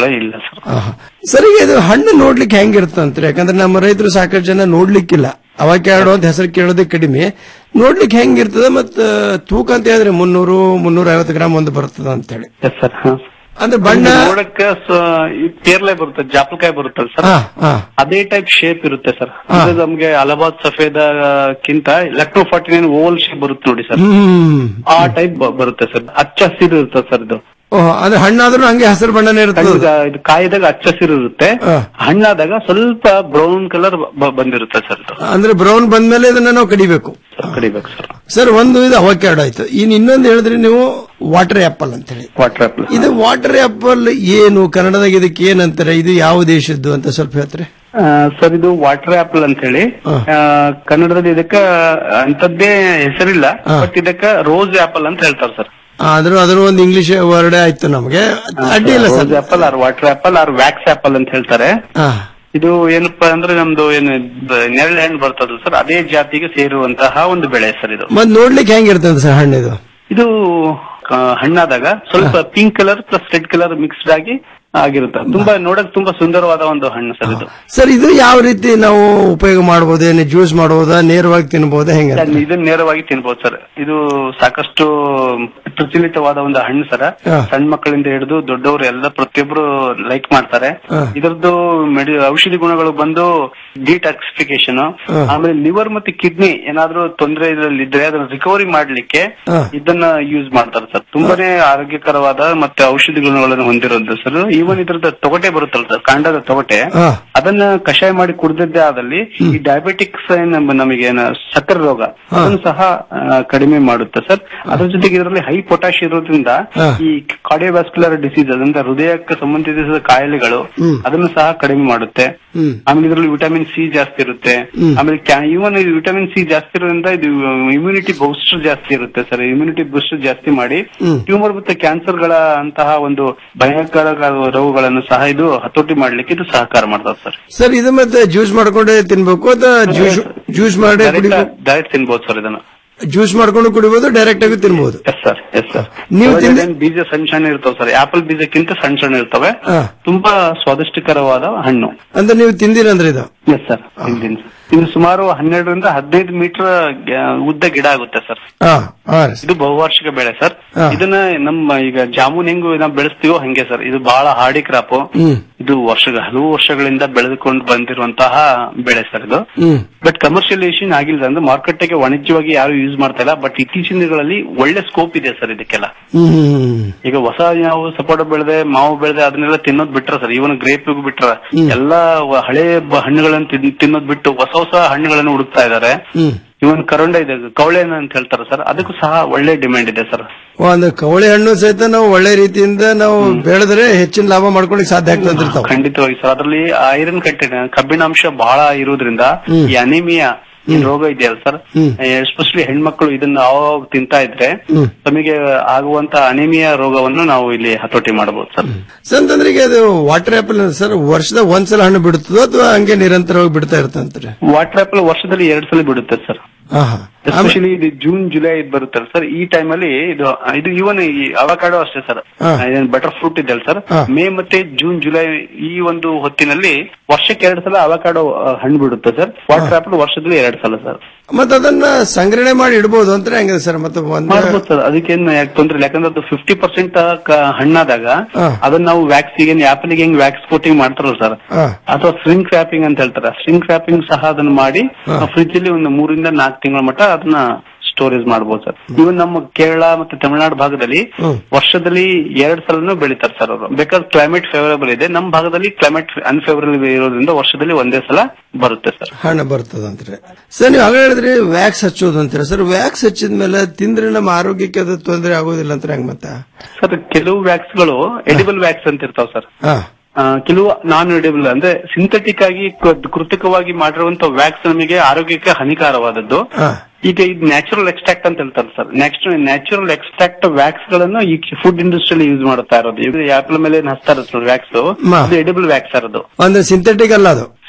Speaker 19: ಸಮಸ್ಯೆಗಳೇ ಇಲ್ಲ ಸರ್
Speaker 20: ಆಹಾ. ಸರ್ ಈಗ ಇದು ಹಣ್ಣು ನೋಡ್ಲಿಕ್ಕೆ ಹೆಂಗಿರ್ತಂತ್ರಿ ಯಾಕಂದ್ರೆ ನಮ್ಮ ರೈತರು ಸಾಕಷ್ಟು ಜನ ನೋಡ್ಲಿಕ್ಕಿಲ್ಲ ಅವಕ್ಯಾಡೋ ಅಂತ ಹೆಸರು ಕೇಳೋದೇ ಕಡಿಮೆ ನೋಡ್ಲಿಕ್ಕೆ ಹೆಂಗಿರ್ತದ ಮತ್ತ ತೂಕ ಅಂತ ಹೇಳಿದ್ರೆ ಮುನ್ನೂರು ಮುನ್ನೂರ ಐವತ್ತು ಗ್ರಾಮ್ ಒಂದು ಬರ್ತದ ಅಂತ ಹೇಳಿ
Speaker 19: ಎಸ್ ಸರ್
Speaker 20: ಅಂದ್ರೆ ಬಣ್ಣ
Speaker 19: ನೋಡಕ್ಕೆ ಸ- ಈ ಪೇರ್ಲೆ ಬರುತ್ತೆ ಜಾಪಲ್ಕಾಯಿ ಬರುತ್ತಲ್ಲ ಸರ್
Speaker 20: ಹಾ ಹಾ
Speaker 19: ಅದೇ ಟೈಪ್ ಶೇಪ್ ಇರುತ್ತೆ ಸರ್ ಇದು ನಮ್ಗೆ ಅಲಹಾಬಾದ್ ಸಫೇದಕ್ಕಿಂತ Lucknow forty nine oval shape ಬರುತ್ತೆ ನೋಡಿ ಸರ್
Speaker 20: ಹ್ಮ್
Speaker 19: ಆ ಟೈಪ್ ಬರುತ್ತೆ ಸರ್ ಹಚ್ಚ ಹಸಿರು ಇರುತ್ತೆ ಸರ್ ಇದು
Speaker 20: ಓಹ್ ಅಂದ್ರೆ ಹಣ್ಣಾದ್ರೂ ಹಂಗೆ ಹಸಿರು ಬಣ್ಣನೇ ಇರ್ತದ
Speaker 19: ಕಣ್ಣಿಗೆ ಇದು ಕಾಯ್ದಾಗ ಹಚ್ಚ ಹಸಿರು ಇರುತ್ತೆ ಹಣ್ಣಾದಾಗ ಸ್ವಲ್ಪ ಬ್ರೌನ್ ಕಲರ್ ಬಂದಿರುತ್ತೆ ಸರ್ ಇದು
Speaker 20: ಅಂದ್ರೆ ಬ್ರೌನ್ ಬಂದ್ಮೇಲೆ ಇದನ್ನ ನಾವು ಕಡಿಬೇಕು
Speaker 19: ಕಡಿಬೇಕು ಸರ್
Speaker 20: ಸರ್ ಒಂದು ಇದು ಅವಕ್ಯಾಡೋ ಆಯ್ತು ಇನ್ ಇನ್ನೊಂದು ಹೇಳಿದ್ರಿ ನೀವು ವಾಟರ್ ಆಪಲ್ ಅಂತ ಹೇಳಿ
Speaker 19: ವಾಟರ್ ಆಪಲ್
Speaker 20: ಇದು ವಾಟರ್ ಆಪಲ್ ಏನು ಕನ್ನಡದಾಗ ಇದಕ್ಕೆ ಏನಂತಾರೆ ಇದು ಯಾವ ದೇಶದ್ದು ಅಂತ ಸ್ವಲ್ಪ ಹೇಳ್ತಾರೆ
Speaker 19: ಸರ್ ಇದು ವಾಟರ್ ಆಪಲ್ ಅಂತ ಹೇಳಿ ಆ, ಕನ್ನಡದಲ್ಲಿ ಇದಕ್ಕ ಅಂತದ್ದೇ ಹೆಸರಿಲ್ಲ ಬಟ್ ಇದಕ್ಕ ರೋಸ್ ಆಪಲ್ ಅಂತ ಹೇಳ್ತಾರೆ ಸರ್
Speaker 20: ಆದ್ರೂ ಅದ್ರ ಒಂದು ಇಂಗ್ಲಿಷ್ ವರ್ಡ್ ಆಯ್ತು ನಮಗೆ ಅಡ್ಡಿ ಇಲ್ಲ sir
Speaker 19: rose apple or water apple or wax apple ಅಂತ ಹೇಳ್ತಾರೆ
Speaker 20: ಹಾ
Speaker 19: ಇದು ಏನಪ್ಪಾ ಅಂದ್ರೆ ನಮ್ದು ಏನು ಬ- ನೆರಳು ಹಣ್ಣು ಬರ್ತದಲ್ಲ ಸರ್ ಅದೇ ಜಾತಿಗೆ ಸೇರುವಂತಹ ಒಂದು ಬೆಳೆ ಸರ್ ಇದು
Speaker 20: ಮತ್ ನೋಡ್ಲಿಕ್ಕೆ ಹೆಂಗಿರ್ತದೆ ಸರ್ ಹಣ್ಣಿದು
Speaker 19: ಇದು ಆ, ಹಣ್ಣಾದಾಗ ಸ್ವಲ್ಪ pink colour plus red colour mixed ಆಗಿ ಆಗಿರುತ್ತೆ ತುಂಬಾ ನೋಡಕ್ ತುಂಬಾ ಸುಂದರವಾದ ಒಂದು ಹಣ್ಣು ಸರ್ ಇದು
Speaker 20: ಸರ್ ಇದು ಯಾವ ರೀತಿ ನಾವು ಉಪಯೋಗ ಮಾಡಬಹುದು ಏನು ಜ್ಯೂಸ್ ಮಾಡಬಹುದಾ ನೇರವಾಗಿ ತಿನ್ಬಹುದಾ ಹೆಂಗ
Speaker 19: ಇದನ್ನ ನೇರವಾಗಿ ತಿನ್ಬೋದು ಸರ್ ಇದು ಸಾಕಷ್ಟು ಪ್ರಚಲಿತವಾದ ಒಂದು ಹಣ್ಣು ಸರ್
Speaker 20: ಹಾ.
Speaker 19: ಸಣ್ಣ ಮಕ್ಕಳಿಂದ ಹಿಡಿದು ದೊಡ್ಡವರು ಎಲ್ಲ ಪ್ರತಿಯೊಬ್ರು ಲೈಕ್ ಮಾಡ್ತಾರೆ
Speaker 20: ಹಾ.
Speaker 19: ಇದರದ್ದು ಮೆಡಿ ಔಷಧಿ ಗುಣಗಳು ಬಂದು ಡಿಟಾಕ್ಸಿಫಿಕೇಶನ್
Speaker 20: ಹಾ.
Speaker 19: ಆಮೇಲೆ ಲಿವರ್ ಮತ್ತೆ ಕಿಡ್ನಿ ಏನಾದ್ರೂ ತೊಂದರೆ ಇದ್ರಲ್ಲಿ ಇದ್ರೆ ಅದನ್ನ ರಿಕವರಿ ಮಾಡ್ಲಿಕ್ಕೆ
Speaker 20: ಹಾ.
Speaker 19: ಇದನ್ನ ಯೂಸ್ ಮಾಡ್ತಾರೆ ಸರ್ ತುಂಬಾನೇ ಆರೋಗ್ಯಕರವಾದ ಮತ್ತೆ ಔಷಧಿ ಗುಣಗಳನ್ನು ಹೊಂದಿರೋದು ಸರ್ ಈವನ್ ಇದ್ರದ್ದು ತೊಗಟೆ ಬರುತ್ತಲ್ಲ ಸರ್ ಕಾಂಡದ ತೊಗಟೆ
Speaker 20: ಹಾ.
Speaker 19: ಅದನ್ನ ಕಷಾಯ ಮಾಡಿ ಕುಡಿದಿದ್ದೇ ಆದಲ್ಲಿ ಈ ಡಯಾಬಿಟಿಕ್ಸ್ ನಮಗೆ ಏನು ಸಕ್ಕರೆ ರೋಗ ಅದನ್ನು ಸಹ ಆ, ಕಡಿಮೆ ಮಾಡುತ್ತೆ ಸರ್ ಅದ್ರ ಜೊತೆಗೆ ಇದರಲ್ಲಿ ಹೈ ಪೊಟ್ಯಾಶ್ ಇರೋದ್ರಿಂದ
Speaker 20: ಹಾ.
Speaker 19: ಈ ಕಾರ್ಡಿಯೋವ್ಯಾಸ್ಕ್ಯುಲರ್ ಡಿಸೀಸ್ ಅದಂದ್ರೆ ಹೃದಯಕ್ಕೆ ಸಂಬಂಧಿಸಿದ ಕಾಯಿಲೆಗಳು
Speaker 20: ಹ್ಮ್.
Speaker 19: ಅದನ್ನು ಸಹ ಕಡಿಮೆ ಮಾಡುತ್ತೆ
Speaker 20: ಹ್ಮ್
Speaker 19: ಆಮೇಲೆ ಇದರಲ್ಲಿ ವಿಟಮಿನ್ ಸಿ ಜಾಸ್ತಿ ಇರುತ್ತೆ
Speaker 20: ಹ್ಮ್.
Speaker 19: ಆಮೇಲೆ ಈವನ್ ವಿಟಮಿನ್ ಸಿ ಜಾಸ್ತಿ ಇರೋದ್ರಿಂದ ಇದು ಇಮ್ಯುನಿಟಿ ಬೂಸ್ಟರ್ ಜಾಸ್ತಿ ಇರುತ್ತೆ ಸರ್ ಇಮ್ಯುನಿಟಿ ಬೂಸ್ಟರ್ ಜಾಸ್ತಿ ಮಾಡಿ
Speaker 20: ಹ್ಮ್.
Speaker 19: ಟ್ಯೂಮರ್ ಮತ್ತೆ ಕ್ಯಾನ್ಸರ್ ಗಳ ಅಂತಹ ಒಂದು ಭಯಂಕರ ರೋಗಗಳನ್ನು ಸಹ ಇದು ಹತೋಟಿ ಮಾಡ್ಲಿಕ್ಕೆ ಇದು ಸಹಕಾರ ಮಾಡ್ತದೆ ಸರ್
Speaker 20: ಸರ್ ಇದು ಮತ್ತೆ ಜ್ಯೂಸ್ ಮಾಡ್ಕೊಂಡೇ ತಿನ್ಬೇಕು ಅಥವಾ ಜ್ಯೂಸ್ ಜ್ಯೂಸ್ ಮಾಡಿ ಕುಡಿಬೇಕು
Speaker 19: ಡೈರೆಕ್ಟ್ ತಿನ್ಬೋದು ಸರ್ ಇದನ್ನ
Speaker 20: ಜ್ಯೂಸ್ ಮಾಡ್ಕೊಂಡು ಕುಡಿಬಹುದು ಡೈರೆಕ್ಟ್ ಆಗಿ ತಿನ್ಬಹುದು
Speaker 19: ಎಸ್ ಸರ್ ಎಸ್ ಸರ್
Speaker 20: ನೀವು
Speaker 19: ಒಳಗಡೆ
Speaker 20: ತಿಂದ-
Speaker 19: ಏನ್ ಬೀಜ ಸಣ್ಣ ಸಣ್ಣ ಇರ್ತಾವ ಸರ್ ಆಪಲ್ ಬೀಜಕ್ಕಿಂತ ಸಣ್ಣ ಸಣ್ಣ ಇರ್ತವೆ
Speaker 20: ಹಾ.
Speaker 19: ತುಂಬಾ ಸ್ವಾದಿಷ್ಟಕರವಾದ ಹಣ್ಣು
Speaker 20: ಅಂದ್ರೆ ನೀವು ತಿಂದಿರಂದ್ರೆ ಇದು
Speaker 19: ಎಸ್ ಸರ್ ಇದು ಸುಮಾರು ಹನ್ನೆರಡರಿಂದ ಹದಿನೈದು ಮೀಟರ್ ಉದ್ದ ಗಿಡ ಆಗುತ್ತೆ ಸರ್
Speaker 20: ಹಾ ಹಾ ರೀ.
Speaker 19: ಇದು ಬಹುವಾರ್ಷಿಕ ಬೆಳೆ ಸರ್
Speaker 20: ಹಾ.
Speaker 19: ಇದನ್ನ ನಮ್ಮ ಈಗ ಜಾಮೂನ್ ಹೆಂಗು ನಾವು ಬೆಳೆಸ್ತೀವೋ ಹಂಗೆ ಸರ್ ಇದು ಬಹಳ ಹಾರ್ಡಿ ಕ್ರಾಪ್
Speaker 20: ಹ್ಮ್
Speaker 19: ಇದು ವರ್ಷ ಹಲವು ವರ್ಷಗಳಿಂದ ಬೆಳೆದುಕೊಂಡು ಬಂದಿರುವಂತಹ ಬೆಳೆ ಸರ್ ಇದು
Speaker 20: ಹ್ಮ್
Speaker 19: ಬಟ್ ಕಮರ್ಷಿಯಲೈಸೇಷನ್ ಆಗಿಲ್ಲ ಅಂದ್ರೆ ಮಾರ್ಕೆಟ್ ಗೆ ವಾಣಿಜ್ಯವಾಗಿ ಯಾರು ಯೂಸ್ ಮಾಡ್ತಾ ಇಲ್ಲ ಬಟ್ ಇತ್ತೀಚಿನ ದಿನಗಳಲ್ಲಿ ಒಳ್ಳೆ ಸ್ಕೋಪ್ ಇದೆ ಸರ್ ಇದಕ್ಕೆಲ್ಲ
Speaker 20: ಹ್ಮ್
Speaker 19: ಈಗ ಹೊಸ ನಾವು ಸಪೋಟ ಬೆಳೆದೆ ಮಾವು ಬೆಳೆದೆ ಅದನ್ನೆಲ್ಲ ತಿನ್ನೋದ್ ಬಿಟ್ರ ಸರ್ ಇವನ್ ಗ್ರೇಪ್ ಬಿಟ್ರ ಎಲ್ಲಾ ವ- ಹಳೆ ಬ- ಹಣ್ಣುಗಳನ್ನ ತಿನ್- ತಿನ್ನೋದ್ ಬಿಟ್ಟು ಹೊಸ ಹೊಸ ಹಣ್ಣುಗಳನ್ನು ಹುಡುಕ್ತಾ ಇದಾರೆ
Speaker 20: ಹ್ಮ್
Speaker 19: ಇವನ್ ಕರಂಡ ಇದೆ ಕವಳೆ ಹಣ್ಣು ಅಂತ ಹೇಳ್ತಾರೆ ಸರ್ ಅದಕ್ಕೂ ಸಹ ಒಳ್ಳೆ ಡಿಮ್ಯಾಂಡ್ ಇದೆ ಸರ್
Speaker 20: ಒಂದು ಕವಳೆ ಹಣ್ಣು ಸಹಿತ ನಾವು ಒಳ್ಳೆ ರೀತಿಯಿಂದ ನಾವು ಬೆಳೆದ್ರೆ ಹೆಚ್ಚಿನ ಲಾಭ ಮಾಡ್ಕೊಳಿಕ್ ಸಾಧ್ಯ ಆಗ್ತದೆ ತಾವು
Speaker 19: ಖಂಡಿತವಾಗಿ ಸರ್ ಅದರಲ್ಲಿ ಐರನ್ ಕಂಟೆಂಟ್ ಕಬ್ಬಿಣಾಂಶ ಬಹಳ ಇರೋದ್ರಿಂದ
Speaker 20: ಹ್ಮ್.
Speaker 19: ಈ ಅನಿಮಿಯಾ ಈ ರೋಗ ಇದೆಯಲ್ಲ ಸರ್ ಎಸ್ಪೆಷಲಿ ಹೆಣ್ಮಕ್ಳು ಇದನ್ನ ಅವಾಗ ತಿಂತಾ ಇದ್ರೆ
Speaker 20: ಹ್ಮ್.
Speaker 19: ತಮಗೆ ಆಗುವಂತ ಅನಿಮಿಯಾ ರೋಗವನ್ನು ನಾವು ಇಲ್ಲಿ ಹತೋಟಿ ಮಾಡಬಹುದು ಸರ್
Speaker 20: ಸರ್ ಅಂತಂದ್ರೆ ಈಗ ಅದು ವಾಟರ್ ಆಪಲ್ ಸರ್ ವರ್ಷದ ಒಂದ್ಸಲ ಹಣ್ಣು ಬಿಡುತ್ತದೋ ಅಥವಾ ಹಂಗೆ ನಿರಂತರವಾಗಿ ಬಿಡ್ತಾ ಇರ್ತಂತ್ರಿ
Speaker 19: ವಾಟರ್ ಆಪಲ್ ವರ್ಷದಲ್ಲಿ ಎರಡ್ ಸಲ ಬಿಡುತ್ತೆ ಸರ್
Speaker 20: ಹಾ ಹಾ
Speaker 19: ಎಸ್ಪೆಷಲಿ ಇದು ಜೂನ್ ಜುಲೈ ಇದು ಬರುತ್ತಲ್ಲ ಸರ್ ಈ ಟೈಮ್ ಅಲ್ಲಿ ಇದು ಇದು ಇವನ್ ಈ ಅವಕಾಡೋ ಅಷ್ಟೇ ಸರ್
Speaker 20: ಹಾ.
Speaker 19: ಬಟರ್ ಫ್ರೂಟ್ ಇದೆಯಲ್ಲ ಸರ್
Speaker 20: ಹಾ.
Speaker 19: ಮೇ ಮತ್ತೆ ಜೂನ್ ಜುಲೈ ಈ ಒಂದು ಹೊತ್ತಿನಲ್ಲಿ ವರ್ಷಕ್ಕೆ ಎರಡು ಸಲ ಅವಕಾಡೋ ಹಣ್ಣು ಬಿಡುತ್ತೆ ಸರ್ ವಾಟರ್ ಆಪಲ್ ವರ್ಷದಲ್ಲಿ ಎರಡು ಸಲ ಸರ್
Speaker 20: ಮತ್ತೆ ಅದನ್ನ ಸಂಗ್ರಹಣೆ ಮಾಡಿ ಇಡಬಹುದು ಅಂತ ಹೆಂಗಿದೆ ಸರ್ ಮತ್ತೆ ಒಂದು
Speaker 19: ಮಾಡ್ಬೋದು ಸರ್ ಅದಕ್ಕೇನು ಯಾಕೆ ತೊಂದ್ರೆ ಇಲ್ಲ ಯಾಕಂದ್ರೆ ಅದು ಫಿಫ್ಟಿ ಪರ್ಸೆಂಟ್ ಹಣ್ಣಾದಾಗ
Speaker 20: ಹಾ.
Speaker 19: ಅದನ್ನ ನಾವು ವ್ಯಾಕ್ಸ್ ಈಗ ಆಪಲ್ಗೆ ಹೆಂಗ್ ವ್ಯಾಕ್ಸ್ ಕೋಟಿಂಗ್ ಮಾಡ್ತಾರಲ್ಲ ಸರ್
Speaker 20: ಹಾ.
Speaker 19: ಅಥವಾ ಸ್ಟ್ರಿಂಗ್ ರ್ಯಾಪಿಂಗ್ ಅಂತ ಹೇಳ್ತಾರೆ ಸ್ಟ್ರಿಂಗ್ ರ್ಯಾಪಿಂಗ್ ಸಹ ಅದನ್ನ ಮಾಡಿ ಫ್ರಿಜ್ ಅಲ್ಲಿ ಒಂದು ಮೂರಿಂದ ನಾಲ್ಕು ತಿಂಗಳ ಮಟ್ಟ ಅದನ್ನ ಸ್ಟೋರೇಜ್ ಮಾಡಬಹುದು ಸರ್ ಇವನ್ ನಮ್ಮ ಕೇರಳ ಮತ್ತೆ ತಮಿಳುನಾಡು ಭಾಗದಲ್ಲಿ
Speaker 20: ಹ್ಮ್.
Speaker 19: ವರ್ಷದಲ್ಲಿ ಎರಡ್ ಸಲನೂ ಬೆಳಿತಾರೆ ಸರ್ ಅವರು ಬೇಕಾದ್ರೆ ಕ್ಲೈಮೇಟ್ ಫೇವರಬಲ್ ಇದೆ ನಮ್ಮ ಭಾಗದಲ್ಲಿ ಕ್ಲೈಮೇಟ್ ಅನ್ಫೇವರಬಲ್ ಇರೋದ್ರಿಂದ ವರ್ಷದಲ್ಲಿ ಒಂದೇ ಸಲ ಬರುತ್ತೆ ಸರ್
Speaker 20: ಹಣ ಬರ್ತದಂತ್ರಿ ಸರ್ ನೀವು ಆಗಲೇ ಹೇಳಿದ್ರಿ ವ್ಯಾಕ್ಸ್ ಹಚ್ಚೋದು ಅಂತೀರ ಸರ್ ವ್ಯಾಕ್ಸ್ ಹಚ್ಚಿದ ಮೇಲೆ ತಿಂದ್ರೆ ನಮ್ಮ ಆರೋಗ್ಯಕ್ಕೆ ಅದು ತೊಂದರೆ ಆಗೋದಿಲ್ಲ ಅಂತ ಹೆಂಗ್ ಮತ್ತೆ
Speaker 19: ಸರ್ ಕೆಲವು ವ್ಯಾಕ್ಸ್ ಗಳು ಎಡಿಬಲ್ ವ್ಯಾಕ್ಸ್ ಅಂತ ಇರ್ತಾವ ಸರ್
Speaker 20: ಹಾ
Speaker 19: ಆ, ಕೆಲವು ನಾನ್ ಎಡಿಬಲ್ ಅಂದ್ರೆ ಸಿಂಥೆಟಿಕ್ ಆಗಿ ಕೃ- ಕೃತಕವಾಗಿ ಮಾಡಿರುವಂತ ವ್ಯಾಕ್ಸ್ ನಮಗೆ ಆರೋಗ್ಯಕ್ಕೆ ಹಾನಿಕಾರವಾದದ್ದು
Speaker 20: ಹಾ
Speaker 19: ಈಗ ಇದು ನ್ಯಾಚುರಲ್ ಎಕ್ಸ್ಟ್ರಾಕ್ಟ್ ಅಂತ ಹೇಳ್ತಾರೆ sir next natural extract wax ಗಳನ್ನು ಈ ಫುಡ್ ಇಂಡಸ್ಟ್ರಿಯಲ್ಲಿ ಯೂಸ್ ಮಾಡುತ್ತಾ ಇರೋದು ಇದು ಆಪಲ್ ಮೇಲೆ ಏನ್ ಹಚ್ತಾ ಇರುತ್ತೆ ವ್ಯಾಕ್ಸ್
Speaker 20: ಮಾ.
Speaker 19: ಅದು ಎಡಿಬಲ್ ವ್ಯಾಕ್ಸ್ ಇರೋದು
Speaker 20: ಅಂದ್ರೆ ಸಿಂಥೆಟಿಕ್ ಅಲ್ಲ ಅದು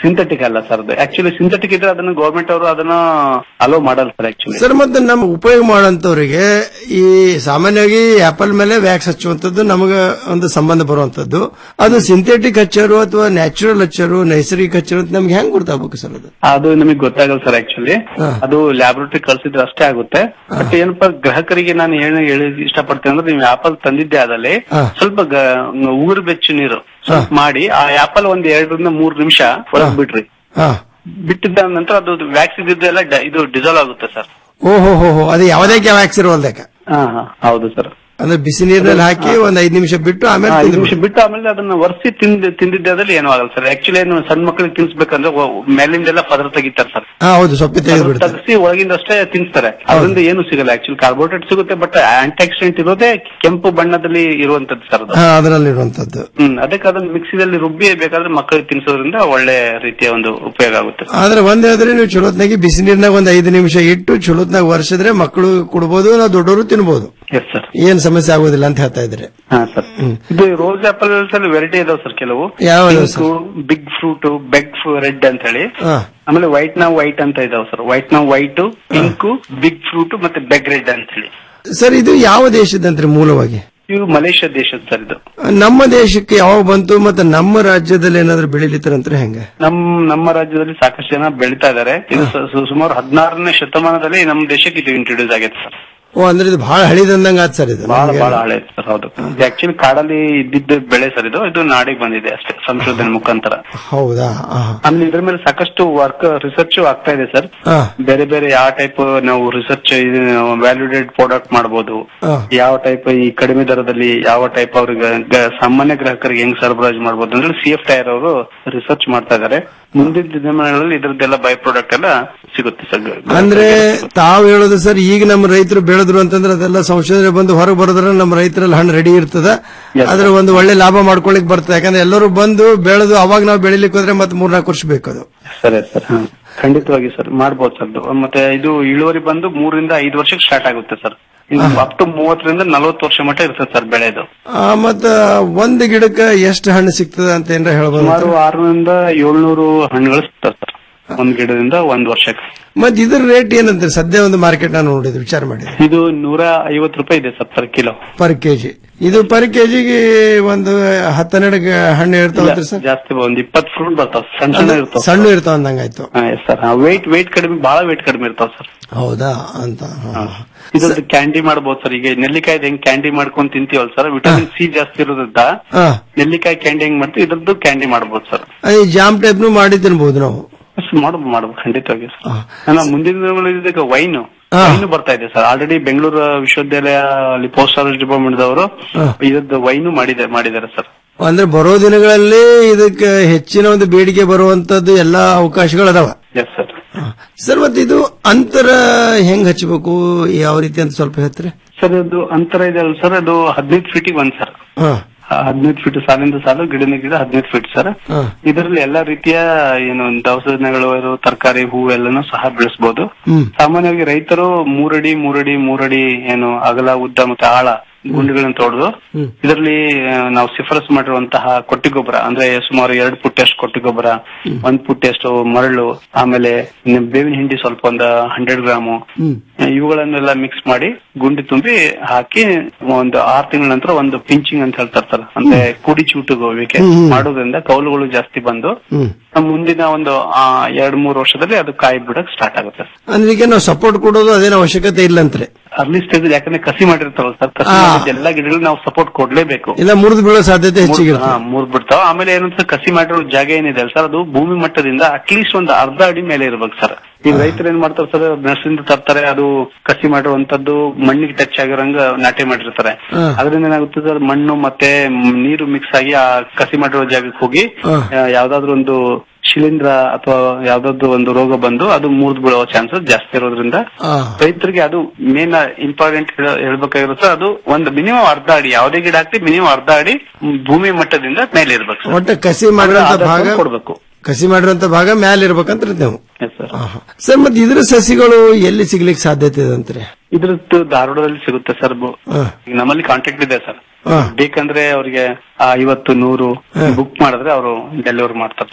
Speaker 19: ಸಿಂಥೆಟಿಕ್ ಅಲ್ಲ ಸರ್ ಅದು ಆಕ್ಚುಲಿ ಸಿಂಥೆಟಿಕ್ ಇದ್ರೆ ಅದನ್ನ ಗೌರ್ಮೆಂಟ್ ಅವರು ಅದನ್ನ ಅಲೋ ಮಾಡಲ್ಲ ಸರ್ ಆಕ್ಚುಲಿ
Speaker 20: ಸರ್ ಮತ್ತೆ ನಮ್ಮ ಉಪಯೋಗ ಮಾಡೋಂಥವ್ರಿಗೆ ಈ ಸಾಮಾನ್ಯವಾಗಿ ಆಪಲ್ ಮೇಲೆ ವ್ಯಾಕ್ಸ್ ಹಚ್ಚುವಂಥದ್ದು ನಮಗೆ ಒಂದು ಸಂಬಂಧ ಬರುವಂತದ್ದು ಅದು ಸಿಂಥೆಟಿಕ್ ಹಚ್ಚರು ಅಥವಾ ನ್ಯಾಚುರಲ್ ಹಚ್ಚರು ನೈಸರ್ಗಿಕ ಹಚ್ಚರು ಅಂತ ನಮ್ಗೆ ಹೆಂಗ್ ಗೊತ್ತಾಗಬೇಕು ಸರ್ ಅದು
Speaker 19: ಅದು ನಿಮಗೆ ಗೊತ್ತಾಗಲ್ಲ ಸರ್ ಆಕ್ಚುಲಿ ಅದು ಲ್ಯಾಬೊರೇಟರಿ ಕಳ್ಸಿದ್ರೆ ಅಷ್ಟೇ ಆಗುತ್ತೆ ಬಟ್ ಏನಪ್ಪಾ ಗ್ರಾಹಕರಿಗೆ ನಾನು ಏನು ಹೇಳಿ ಇಷ್ಟಪಡ್ತೇನೆ ಅಂದ್ರೆ ನೀವು ಆಪಲ್ ತಂದಿದ್ದೆ ಆದಲ್ಲಿ ಸ್ವಲ್ಪ ಗ- ಉಗುರು ಬೆಚ್ಚು ನೀರು ಸ್ವಲ್ಪ ಮಾಡಿ ಆ ಆಪಲ್ ಒಂದ್ ಎರಡರಿಂದ ಮೂರ್ ನಿಮಿಷ ಹೊರಗ್ ಬಿಡ್ರಿ
Speaker 20: ಹಾ
Speaker 19: ಬಿಟ್ಟಿದ್ದ ನಂತರ ಅದು ವ್ಯಾಕ್ಸ್ ಇದ್ದಿದ್ದೆಲ್ಲ ಡ- ಇದು ಡಿಸಾಲ್ವ್ ಆಗುತ್ತೆ ಸರ್
Speaker 20: ಓಹೋ ಹೋ ಹೋ ಅದು ಯಾವುದೇ ವ್ಯಾಕ್ಸ್ ಇರುವಲ್ದಕ್ಕ
Speaker 19: ಹಾ ಹಾ ಹೌದು ಸರ್
Speaker 20: ಅಂದ್ರೆ ಬಿಸಿ ನೀರಿನಲ್ಲಿ ಹಾಕಿ ಒಂದ್ ಐದ್ ನಿಮಿಷ ಬಿಟ್ಟು ಆಮೇಲೆ
Speaker 19: ಐದು
Speaker 20: ತಿಂದು
Speaker 19: ನಿಮಿಷ ಬಿಟ್ಟು ಆಮೇಲೆ ಅದನ್ನ ಒರೆಸಿ ತಿಂದ್ ತಿಂದಿದ್ದಾದಲ್ಲಿ ಏನೂ ಆಗಲ್ಲ ಸರ್ ಆಕ್ಚುಲಿ ಏನು ಸಣ್ಣ ಮಕ್ಕಳಿಗೆ ತಿನ್ಸ್ಬೇಕಂದ್ರೆ ಒ- ಮೇಲಿಂದೆಲ್ಲ ಪದರ ತೆಗಿತಾರೆ ಸರ್
Speaker 20: ಹಾ ಹೌದು ಸೊಪ್ಪಿ ತೆಗೆದು ಬಿಡ್ತಾರೆ
Speaker 19: ತಗಿಸಿ ಒಳಗಿಂದ ಅಷ್ಟೇ ತಿನ್ಸ್ತಾರೆ ಅದರಿಂದ ಏನು ಸಿಗಲ್ಲ ಆಕ್ಚುಲಿ ಕಾರ್ಬೋಹೈಡ್ರೇಟ್ ಸಿಗುತ್ತೆ ಬಟ್ ಆಂಟಿ ಆಕ್ಸಿಡೆಂಟ್ ಇರೋದೇ ಕೆಂಪು ಬಣ್ಣದಲ್ಲಿ ಇರುವಂತದ್ದು ಸರ್ ಅದು
Speaker 20: ಹಾ ಅದರಲ್ಲಿರುವಂತದ್ದು
Speaker 19: ಹ್ಮ್ ಅದಕ್ಕೆ ಅದನ್ನ ಮಿಕ್ಸಿದಲ್ಲಿ ರುಬ್ಬಿ ಬೇಕಾದ್ರೆ ಮಕ್ಕಳಿಗೆ ತಿನ್ಸೋದ್ರಿಂದ ಒಳ್ಳೆ ರೀತಿಯ ಒಂದು ಉಪಯೋಗ ಆಗುತ್ತೆ
Speaker 20: ಆದ್ರೆ ಒಂದ್ ಹೇಳಿದ್ರೆ ನೀವು ಚಲೋತ್ನಾಗಿ ಬಿಸಿ ನೀರ್ನಾಗ ಒಂದ್ ಐದು ನಿಮಿಷ ಇಟ್ಟು ಚಲೋತ್ನಾಗ ವರ್ಷಿದ್ರೆ ಮಕ್ಕಳು ಕುಡ್ಬೋದು ನಾವು ದೊಡ್ಡವರು ತಿನ್ಬೋದು
Speaker 19: ಎಸ್ ಸರ್
Speaker 20: ಏನ್ ಸಮಸ್ಯೆ ಆಗೋದಿಲ್ಲ ಅಂತ ಹೇಳ್ತಾ ಇದ್ರೆ
Speaker 19: ಹಾ ಸರ್ ಇದು ರೋಸ್ ಆಪಲ್ ಅಲ್ಲಿ ವೆರೈಟಿ ಇದಾವೆ ಸರ್ ಕೆಲವು
Speaker 20: ಯಾವ ಇದಾವೆ
Speaker 19: ಬಿಗ್ ಫ್ರೂಟ್ ಬೆಗ್ ರೆಡ್ ಅಂತ ಹೇಳಿ
Speaker 20: ಹಾ
Speaker 19: ಆಮೇಲೆ ವೈಟ್ ನಾವು ವೈಟ್ ಅಂತ ಇದಾವೆ ಸರ್ ವೈಟ್ ನಾವು ವೈಟ್ ಪಿಂಕ್ ಬಿಗ್ ಫ್ರೂಟ್ ಮತ್ತೆ ಬೆಗ್ ರೆಡ್ ಅಂತ ಹೇಳಿ
Speaker 20: ಸರ್ ಇದು ಯಾವ ದೇಶದಂತ್ರಿ ಮೂಲವಾಗಿ
Speaker 19: ಇವು ಮಲೇಷ್ಯಾ ದೇಶದ ಸರ್ ಇದು
Speaker 20: ನಮ್ಮ ದೇಶಕ್ಕೆ ಯಾವಾಗ ಬಂತು ಮತ್ತೆ ನಮ್ಮ ರಾಜ್ಯದಲ್ಲಿ ಏನಾದ್ರು ಬೆಳಿಲಿತ್ತಾರಂದ್ರೆ ಹೆಂಗ
Speaker 19: ನಮ್ ನಮ್ಮ ರಾಜ್ಯದಲ್ಲಿ ಸಾಕಷ್ಟು ಜನ ಬೆಳಿತಾ ಇದಾರೆ ಇದು ಸ- ಸು- ಸುಮಾರು ಹದಿನಾರನೇ ಶತಮಾನದಲ್ಲಿ ನಮ್ಮ ದೇಶಕ್ಕೆ ಇದು ಇಂಟ್ರೊಡ್ಯೂಸ್ ಆಗೈತೆ ಸರ್
Speaker 20: ಓ ಅಂದ್ರೆ ಇದು ಬಹಳ ಹಳಿದಂದಂಗ ಆತ್ ಸರ್ ಇದು
Speaker 19: ಬಹಳ
Speaker 20: ನಮ್ಗೆ.
Speaker 19: ಬಹಳ ಹಳೆ ಸರ್ ಹೌದು ಆಕ್ಚುಲಿ ಕಾಡಲ್ಲಿ ಇದ್ದಿದ್ದ ಬೆಳೆ ಸರ್ ಇದು ಇದು ನಾಡಿಗೆ ಬಂದಿದೆ ಅಷ್ಟೇ ಸಂಶೋಧನೆ ಮುಖಾಂತರ
Speaker 20: ಹೌದಾ ಆಹಾ.
Speaker 19: ಆಮೇಲೆ ಇದ್ರ ಮೇಲೆ ಸಾಕಷ್ಟು ವರ್ಕ್ ರಿಸರ್ಚ್ ಆಗ್ತಾ ಇದೆ ಸರ್
Speaker 20: ಹಾ.
Speaker 19: ಬೇರೆ ಬೇರೆ ಯಾವ ಟೈಪ್ ನಾವು ರಿಸರ್ಚ್ ವ್ಯಾಲ್ಯೂಡೇಡ್ ಪ್ರಾಡಕ್ಟ್ ಮಾಡಬಹುದು
Speaker 20: ಹಾ.
Speaker 19: ಯಾವ ಟೈಪ್ ಈ ಕಡಿಮೆ ದರದಲ್ಲಿ ಯಾವ ಟೈಪ್ ಅವ್ರಿಗೆ ಗ- ಸಾಮಾನ್ಯ ಗ್ರಾಹಕರಿಗೆ ಹೆಂಗ್ ಸರಬರಾಜು ಮಾಡಬಹುದು ಅಂದ್ರೆ ಸಿ ಎಫ್ ಟೈರ್ ಅವರು ರಿಸರ್ಚ್ ಮಾಡ್ತಾ ಇದಾರೆ ಮುಂದಿನ ದಿನಮಾನಗಳಲ್ಲಿ ಇದ್ರದ್ದೆಲ್ಲ ಬೈ ಪ್ರಾಡಕ್ಟ್ ಎಲ್ಲ ಸಿಗುತ್ತೆ ಸರ್
Speaker 20: ಅಂದ್ರೆ ತಾವ್ ಹೇಳೋದು ಸರ್ ಈಗ ನಮ್ಮ ರೈತರು ಬೆಳೆದ್ರು ಅಂತಂದ್ರೆ ಅದೆಲ್ಲ ಸಂಶೋಧನೆ ಬಂದು ಹೊರಗೆ ಬರೋದ್ರ ನಮ್ಮ ರೈತರಲ್ಲಿ ಹಣ್ಣು ರೆಡಿ ಇರ್ತದ ಅದ್ರ ಒಂದು ಒಳ್ಳೆ ಲಾಭ ಮಾಡ್ಕೊಳಿಕ್ ಬರ್ತದೆ ಯಾಕಂದ್ರೆ ಎಲ್ಲರೂ ಬಂದು ಬೆಳೆದು ಅವಾಗ ನಾವು ಬೆಳಿಲಿಕ್ಕೆ ಹೋದ್ರೆ ಮತ್ತೆ ಮೂರ್ನಾಲ್ಕು ವರ್ಷ ಬೇಕು ಅದು
Speaker 19: ಸರಿ ಸರ್ ಹಾ. ಖಂಡಿತವಾಗಿ ಸರ್ ಮಾಡ್ಬೋದು ಸರ್ ಇದು. ಮತ್ತೆ ಇದು ಇಳುವರಿ ಬಂದು ಮೂರರಿಂದ ಐದು ವರ್ಷಕ್ಕೆ ಸ್ಟಾರ್ಟ್ ಆಗುತ್ತೆ ಸರ್ ಅಪ್ ಟು ಮೂವತ್ತರಿಂದ ನಲವತ್ತು ವರ್ಷ ಮಟ್ಟ ಇರ್ತದೆ ಸರ್ ಬೆಳೆದು
Speaker 20: ಆ, ಮತ್ತ ಒಂದ್ ಗಿಡಕ್ಕೆ ಎಷ್ಟು ಹಣ್ಣು ಸಿಗ್ತದ ಅಂತ ಏನಾರ ಹೇಳ್ಬೋದು
Speaker 19: ಸುಮಾರು ಆರರಿಂದ ಏಳ್ನೂರು ಹಣ್ಣುಗಳು ಸಿಗ್ತವೆ ಸರ್ ಒಂದ್ ಗಿಡದಿಂದ ಒಂದ್ ವರ್ಷಕ್ಕೆ
Speaker 20: ಮತ್ ಇದ್ರ ರೇಟ್ ಏನಂತ ಸದ್ಯ ಒಂದು ಮಾರ್ಕೆಟ್ ನಾನು ನೋಡಿದ್ವಿ ವಿಚಾರ ಮಾಡಿ
Speaker 19: ಇದು ನೂರ ಐವತ್ತು ರೂಪಾಯಿ ಇದೆ sir per kilo
Speaker 20: per KG ಇದು ಪರ್ ಕೆಜಿಗೆ ಒಂದು ಹತ್ತೆರಡು ಹಣ್ಣು ಇರ್ತಾವ ಸರ್
Speaker 19: ಜಾಸ್ತಿ ಒಂದ್ ಇಪ್ಪತ್ತು ಫ್ರೂಟ್ ಬರ್ತಾವ ಸಣ್ಣ ಸಣ್ಣ ಇರ್ತಾವ
Speaker 20: ಸಣ್ಣ ಇರ್ತಾವ ಅಂದಂಗಾಯ್ತು
Speaker 19: ಸರ್ ವೇಟ್ ವೇಟ್ ಕಡಿಮೆ ಬಹಳ ವೇಟ್ ಕಡಿಮೆ ಇರ್ತಾವ ಸರ್
Speaker 20: ಹೌದಾ ಅಂತ ಹಾ.
Speaker 19: ಇದೊಂದು ಕ್ಯಾಂಡಿ ಮಾಡ್ಬೋದು ಸರ್ ಈಗ ನೆಲ್ಲಿಕಾಯ್ದು ಹೆಂಗ್ ಕ್ಯಾಂಡಿ ಮಾಡ್ಕೊಂಡ್ ತಿಂತೀವಲ್ಲ ಸರ್ ವಿಟಮಿನ್ ಸಿ ಜಾಸ್ತಿ ಇರೋದ್ರಿಂದ
Speaker 20: ಹಾ.
Speaker 19: ನೆಲ್ಲಿಕಾಯಿ ಕ್ಯಾಂಡಿ ಹೆಂಗ್ ಮಾಡ್ತೀವಿ ಇದ್ರದ್ದು ಕ್ಯಾಂಡಿ ಮಾಡ್ಬೋದು ಸರ್
Speaker 20: ಈ ಜಾಮ್ ಟೈಪ್ನು ಮಾಡಿ ತಿನ್ಬಹುದು ನಾವು
Speaker 19: ಮಾಡ್ಬೋದು ಮಾಡ್ಬೋದು ಖಂಡಿತವಾಗಿ ಸರ್ ನಾನು ಮುಂದಿನ ದಿನಗಳಲ್ಲಿ ಇದಕ್ಕೆ ವೈನ್
Speaker 20: ಹಾ.
Speaker 19: ವೈನ್ ಬರ್ತಾ ಇದೆ ಸರ್ ಆಲ್ರೆಡಿ ಬೆಂಗಳೂರು ವಿಶ್ವವಿದ್ಯಾಲಯ ಅಲ್ಲಿ ಪೋಸ್ಟ್ ಆಫೀಸ್ ಡಿಪಾರ್ಟ್ಮೆಂಟ್ ದವರು
Speaker 20: ಹಾ.
Speaker 19: ಇದ್ರದ್ದು ವೈನು ಮಾಡಿದೆ ಮಾಡಿದ್ದಾರೆ ಸರ್
Speaker 20: ಅಂದ್ರೆ ಬರೋ ದಿನಗಳಲ್ಲಿ ಇದಕ್ಕೆ ಹೆಚ್ಚಿನ ಒಂದು ಬೇಡಿಕೆ ಬರುವಂತದ್ದು ಎಲ್ಲಾ ಅವಕಾಶಗಳು ಅದಾವ
Speaker 19: ಎಸ್ ಸರ್
Speaker 20: ಸರ್ ಮತ್ತೆ ಇದು ಅಂತರ ಹೆಂಗ್ ಹಚ್ಚಬೇಕು ಯಾವ ರೀತಿ ಅಂತ ಸ್ವಲ್ಪ ಹೇಳ್ತಾರೆ
Speaker 19: ಸರ್ ಅದು ಅಂತರ ಇದೆ ಅಲ್ಲ ಸರ್ ಅದು ಹದಿನೈದು ಫೀಟಿಗೆ ಒಂದ್ ಸರ್
Speaker 20: ಹಾ
Speaker 19: ಹದಿನೈದು ಫೀಟ್ ಸಾಲಿಂದ ಸಾಲು ಗಿಡನ ಗಿಡ ಹದಿನೈದು ಫೀಟ್ ಸರ್
Speaker 20: ಹಾ.
Speaker 19: ಇದರಲ್ಲಿ ಎಲ್ಲಾ ರೀತಿಯ ಏನು ದವಸಗಳು ತರಕಾರಿ ಹೂ ಎಲ್ಲಾನು ಸಹ ಬೆಳೆಸಬಹುದು
Speaker 20: ಹ್ಮ್
Speaker 19: ಸಾಮಾನ್ಯವಾಗಿ ರೈತರು ಮೂರಡಿ ಮೂರಡಿ ಮೂರಡಿ ಏನು ಅಗಲ ಉದ್ದ ಮತ್ತೆ ಆಳ ಗುಂಡಿಗಳನ್ನ ತೊಡೆದು
Speaker 20: ಹ್ಮ್.
Speaker 19: ಇದರಲ್ಲಿ ಆ, ನಾವು ಶಿಫಾರಸು ಮಾಡಿರುವಂತಹ ಕೊಟ್ಟಿ ಗೊಬ್ಬರ ಅಂದ್ರೆ ಸುಮಾರು ಎರಡು ಪುಟ್ಟಷ್ಟು ಕೊಟ್ಟಿ ಗೊಬ್ಬರ ಒಂದ್ ಪುಟ್ಟಷ್ಟು ಮರಳು ಆಮೇಲೆ ಇನ್ನು ಬೇವಿನ ಹಿಂಡಿ ಸ್ವಲ್ಪ ಒಂದು ಹಂಡ್ರೆಡ್ ಗ್ರಾಮು
Speaker 20: ಹ್ಮ್
Speaker 19: ಇವುಗಳನ್ನೆಲ್ಲ ಮಿಕ್ಸ್ ಮಾಡಿ ಗುಂಡಿ ತುಂಬಿ ಹಾಕಿ ಒಂದು ಆರು ತಿಂಗಳ ನಂತರ ಒಂದು ಪಿಂಚಿಂಗ್ ಅಂತ ಹೇಳ್ತಾರೆ ಸರ್ ಅಂದ್ರೆ ಕುಡಿ ಚೂಟುಗೋವಿಕೆ
Speaker 20: ಹ್ಮ್, ಹ್ಮ್.
Speaker 19: ಮಾಡೋದ್ರಿಂದ ಕೌಲುಗಳು ಜಾಸ್ತಿ ಬಂದು
Speaker 20: ಹ್ಮ್
Speaker 19: ನಮ್ಮ ಮುಂದಿನ ಒಂದು ಆ, ಎರಡ್ ಮೂರು ವರ್ಷದಲ್ಲಿ ಅದು ಕಾಯಿ ಬಿಡಕ್ ಸ್ಟಾರ್ಟ್ ಆಗುತ್ತೆ
Speaker 20: ಅಂದ್ರೆ ಈಗ ನಾವು ಸಪೋರ್ಟ್ ಕೊಡೋದು ಅದೇನು ಅವಶ್ಯಕತೆ ಇಲ್ಲ
Speaker 19: ಅರ್ಲಿ ಸ್ಟೇಜ್ ಯಾಕಂದ್ರೆ ಕಸಿ ಮಾಡಿರ್ತಾವಲ್ಲ ಸರ್ ಕಸಿ
Speaker 20: ಆ.
Speaker 19: ಮಾಡಿದ ಎಲ್ಲಾ ಗಿಡಗಳು ನಾವು ಸಪೋರ್ಟ್ ಕೊಡ್ಲೇಬೇಕು
Speaker 20: ಇಲ್ಲ ಮುರಿದು ಬೀಳೋ ಸಾಧ್ಯತೆ ಹೆಚ್ಚಿಗಿರುತ್ತೆ
Speaker 19: ಮೂರ್ ಬಿಡ್ತಾವ ಆಮೇಲೆ ಏನಂತ ಕಸಿ ಮಾಡಿರೋ ಜಾಗ ಏನಿದೆ ಅಲ್ಲ ಸರ್ ಅದು ಭೂಮಿ ಮಟ್ಟದಿಂದ ಅಟ್ಲೀಸ್ಟ್ ಒಂದು ಅರ್ಧ ಅಡಿ ಮೇಲೆ ಇರ್ಬೇಕು ಸರ್ ಈಗ ರೈತರು ಏನ್ ಮಾಡ್ತಾರೆ ಸರ್ ನರ್ಸರಿಂದ ತರ್ತಾರೆ ಅದು ಕಸಿ ಮಾಡಿರುವಂತದ್ದು ಮಣ್ಣಿಗೆ ಟಚ್ ಆಗಿರೋಂಗ ನಾಟಿ ಮಾಡಿರ್ತಾರೆ
Speaker 20: ಹಾ.
Speaker 19: ಅದರಿಂದ ಏನಾಗುತ್ತೆ ಸರ್ ಮಣ್ಣು ಮತ್ತೆ ಮ್, ನೀರು ಮಿಕ್ಸ್ ಆಗಿ ಆ ಕಸಿ ಮಾಡಿರೋ ಜಾಗಕ್ಕೆ ಹೋಗಿ
Speaker 20: ಹಾ.
Speaker 19: ಆ, ಯಾವ್ದಾದ್ರು ಒಂದು ಶಿಲೀಂಧ್ರ ಅಥವಾ ಯಾವ್ದಾದ್ರು ಒಂದು ರೋಗ ಬಂದು ಅದು ಮುರಿದು ಬೀಳೋ ಚಾನ್ಸಸ್ ಜಾಸ್ತಿ ಇರೋದ್ರಿಂದ
Speaker 20: ಆ.
Speaker 19: ರೈತರಿಗೆ ಅದು ಮೇನ್ ಇಂಪಾರ್ಟೆಂಟ್ ಹೇಳ್ಬೇಕಾಗಿರೋ ಸರ್ ಅದು ಒಂದು ಮಿನಿಮಮ್ ಅರ್ಧ ಅಡಿ ಯಾವುದೇ ಗಿಡ ಹಾಕ್ತಿ ಮಿನಿಮಮ್ ಅರ್ಧ ಅಡಿ ಮ್, ಭೂಮಿ ಮಟ್ಟದಿಂದ ಮೇಲೆ ಇರ್ಬೇಕು ಸರ್
Speaker 20: ಒಟ್ಟು ಕಸಿ ಮಾಡಿರೋಂತ
Speaker 19: ಆದಷ್ಟು
Speaker 20: ಭಾಗ
Speaker 19: ಕೊಡ್ಬೇಕು
Speaker 20: ಕಸಿ ಮಾಡಿರೋಂತ ಭಾಗ ಮ್ಯಾಲ ಇರ್ಬೇಕಂತ ನೀವು
Speaker 19: ಎಸ್ ಸರ್
Speaker 20: ಸರ್ ಮತ್ತೆ ಇದ್ರ ಸಸಿಗಳು ಎಲ್ಲಿ ಸಿಗ್ಲಿಕ್ಕೆ ಸಾಧ್ಯತೆ ಇದೆ ಅಂತ್ರಿ
Speaker 19: ಇದ್ರದ್ದು ಧಾರವಾಡದಲ್ಲಿ ಸಿಗುತ್ತೆ ಸರ್ ಬು-
Speaker 20: ಹಾ.
Speaker 19: ಈಗ ನಮ್ಮಲ್ಲಿ ಕಾಂಟ್ಯಾಕ್ಟ್ ಇದೆ ಸರ್
Speaker 20: ಹಾ.
Speaker 19: ಬೇಕಂದ್ರೆ ಅವ್ರಿಗೆ ಆ ಐವತ್ತು ನೂರು ಬುಕ್ ಮಾಡಿದ್ರೆ ಅವರು ಡೆಲಿವರಿ ಮಾಡ್ತಾರೆ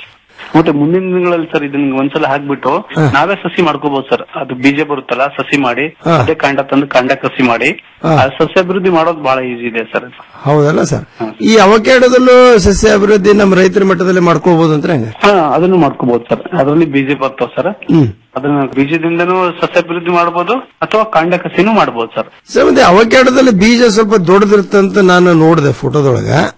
Speaker 19: ಮತ್ತೆ ಮುಂದಿನ ದಿನಗಳಲ್ಲಿ ಸರ್ ಇದನ್ನ ಒಂದ್ಸಲ ಹಾಕ್ಬಿಟ್ಟು
Speaker 20: ಹಾ.
Speaker 19: ನಾವೇ ಸಸಿ ಮಾಡ್ಕೋಬಹುದು ಸರ್ ಅದು ಬೀಜ ಬರುತ್ತಲ್ಲ ಸಸಿ ಮಾಡಿ
Speaker 20: ಹಾ.
Speaker 19: ಅದೇ ಕಾಂಡ ತಂದು ಕಾಂಡ ಕಸಿ ಮಾಡಿ
Speaker 20: ಹಾ.
Speaker 19: ಆ ಸಸ್ಯಾಭಿವೃದ್ಧಿ ಮಾಡೋದು ಬಹಳ ಈಸಿ ಇದೆ ಸರ್
Speaker 20: ಹೌದಲ್ಲ ಸರ್ ಈ ಅವಕ್ಯಾಡೋದಲ್ಲೂ ಸಸ್ಯ ಅಭಿವೃದ್ಧಿ ನಮ್ಮ ರೈತರ ಮಟ್ಟದಲ್ಲಿ ಮಾಡ್ಕೋಬಹುದು ಅಂತ ಹೆಂಗ
Speaker 19: ಹಾ ಅದನ್ನು ಮಾಡ್ಕೋಬಹುದು ಸರ್ ಅದರಲ್ಲಿ ಬೀಜ ಬರ್ತಾವ ಸರ್
Speaker 20: ಹ್ಮ್
Speaker 19: ಅದನ್ನ ಬೀಜದಿಂದನೂ ಸಸ್ಯಾಭಿವೃದ್ಧಿ ಮಾಡಬಹುದು ಅಥವಾ ಕಾಂಡ ಕಸಿನೂ ಮಾಡಬಹುದು ಸರ್
Speaker 20: ಸರ್ ಮತ್ತೆ ಅವಕ್ಯಾಡೋದಲ್ಲಿ ಬೀಜ ಸ್ವಲ್ಪ ದೊಡ್ಡದಿರ್ತಂತ ನಾನು ನೋಡಿದೆ ಫೋಟೋದೊಳಗ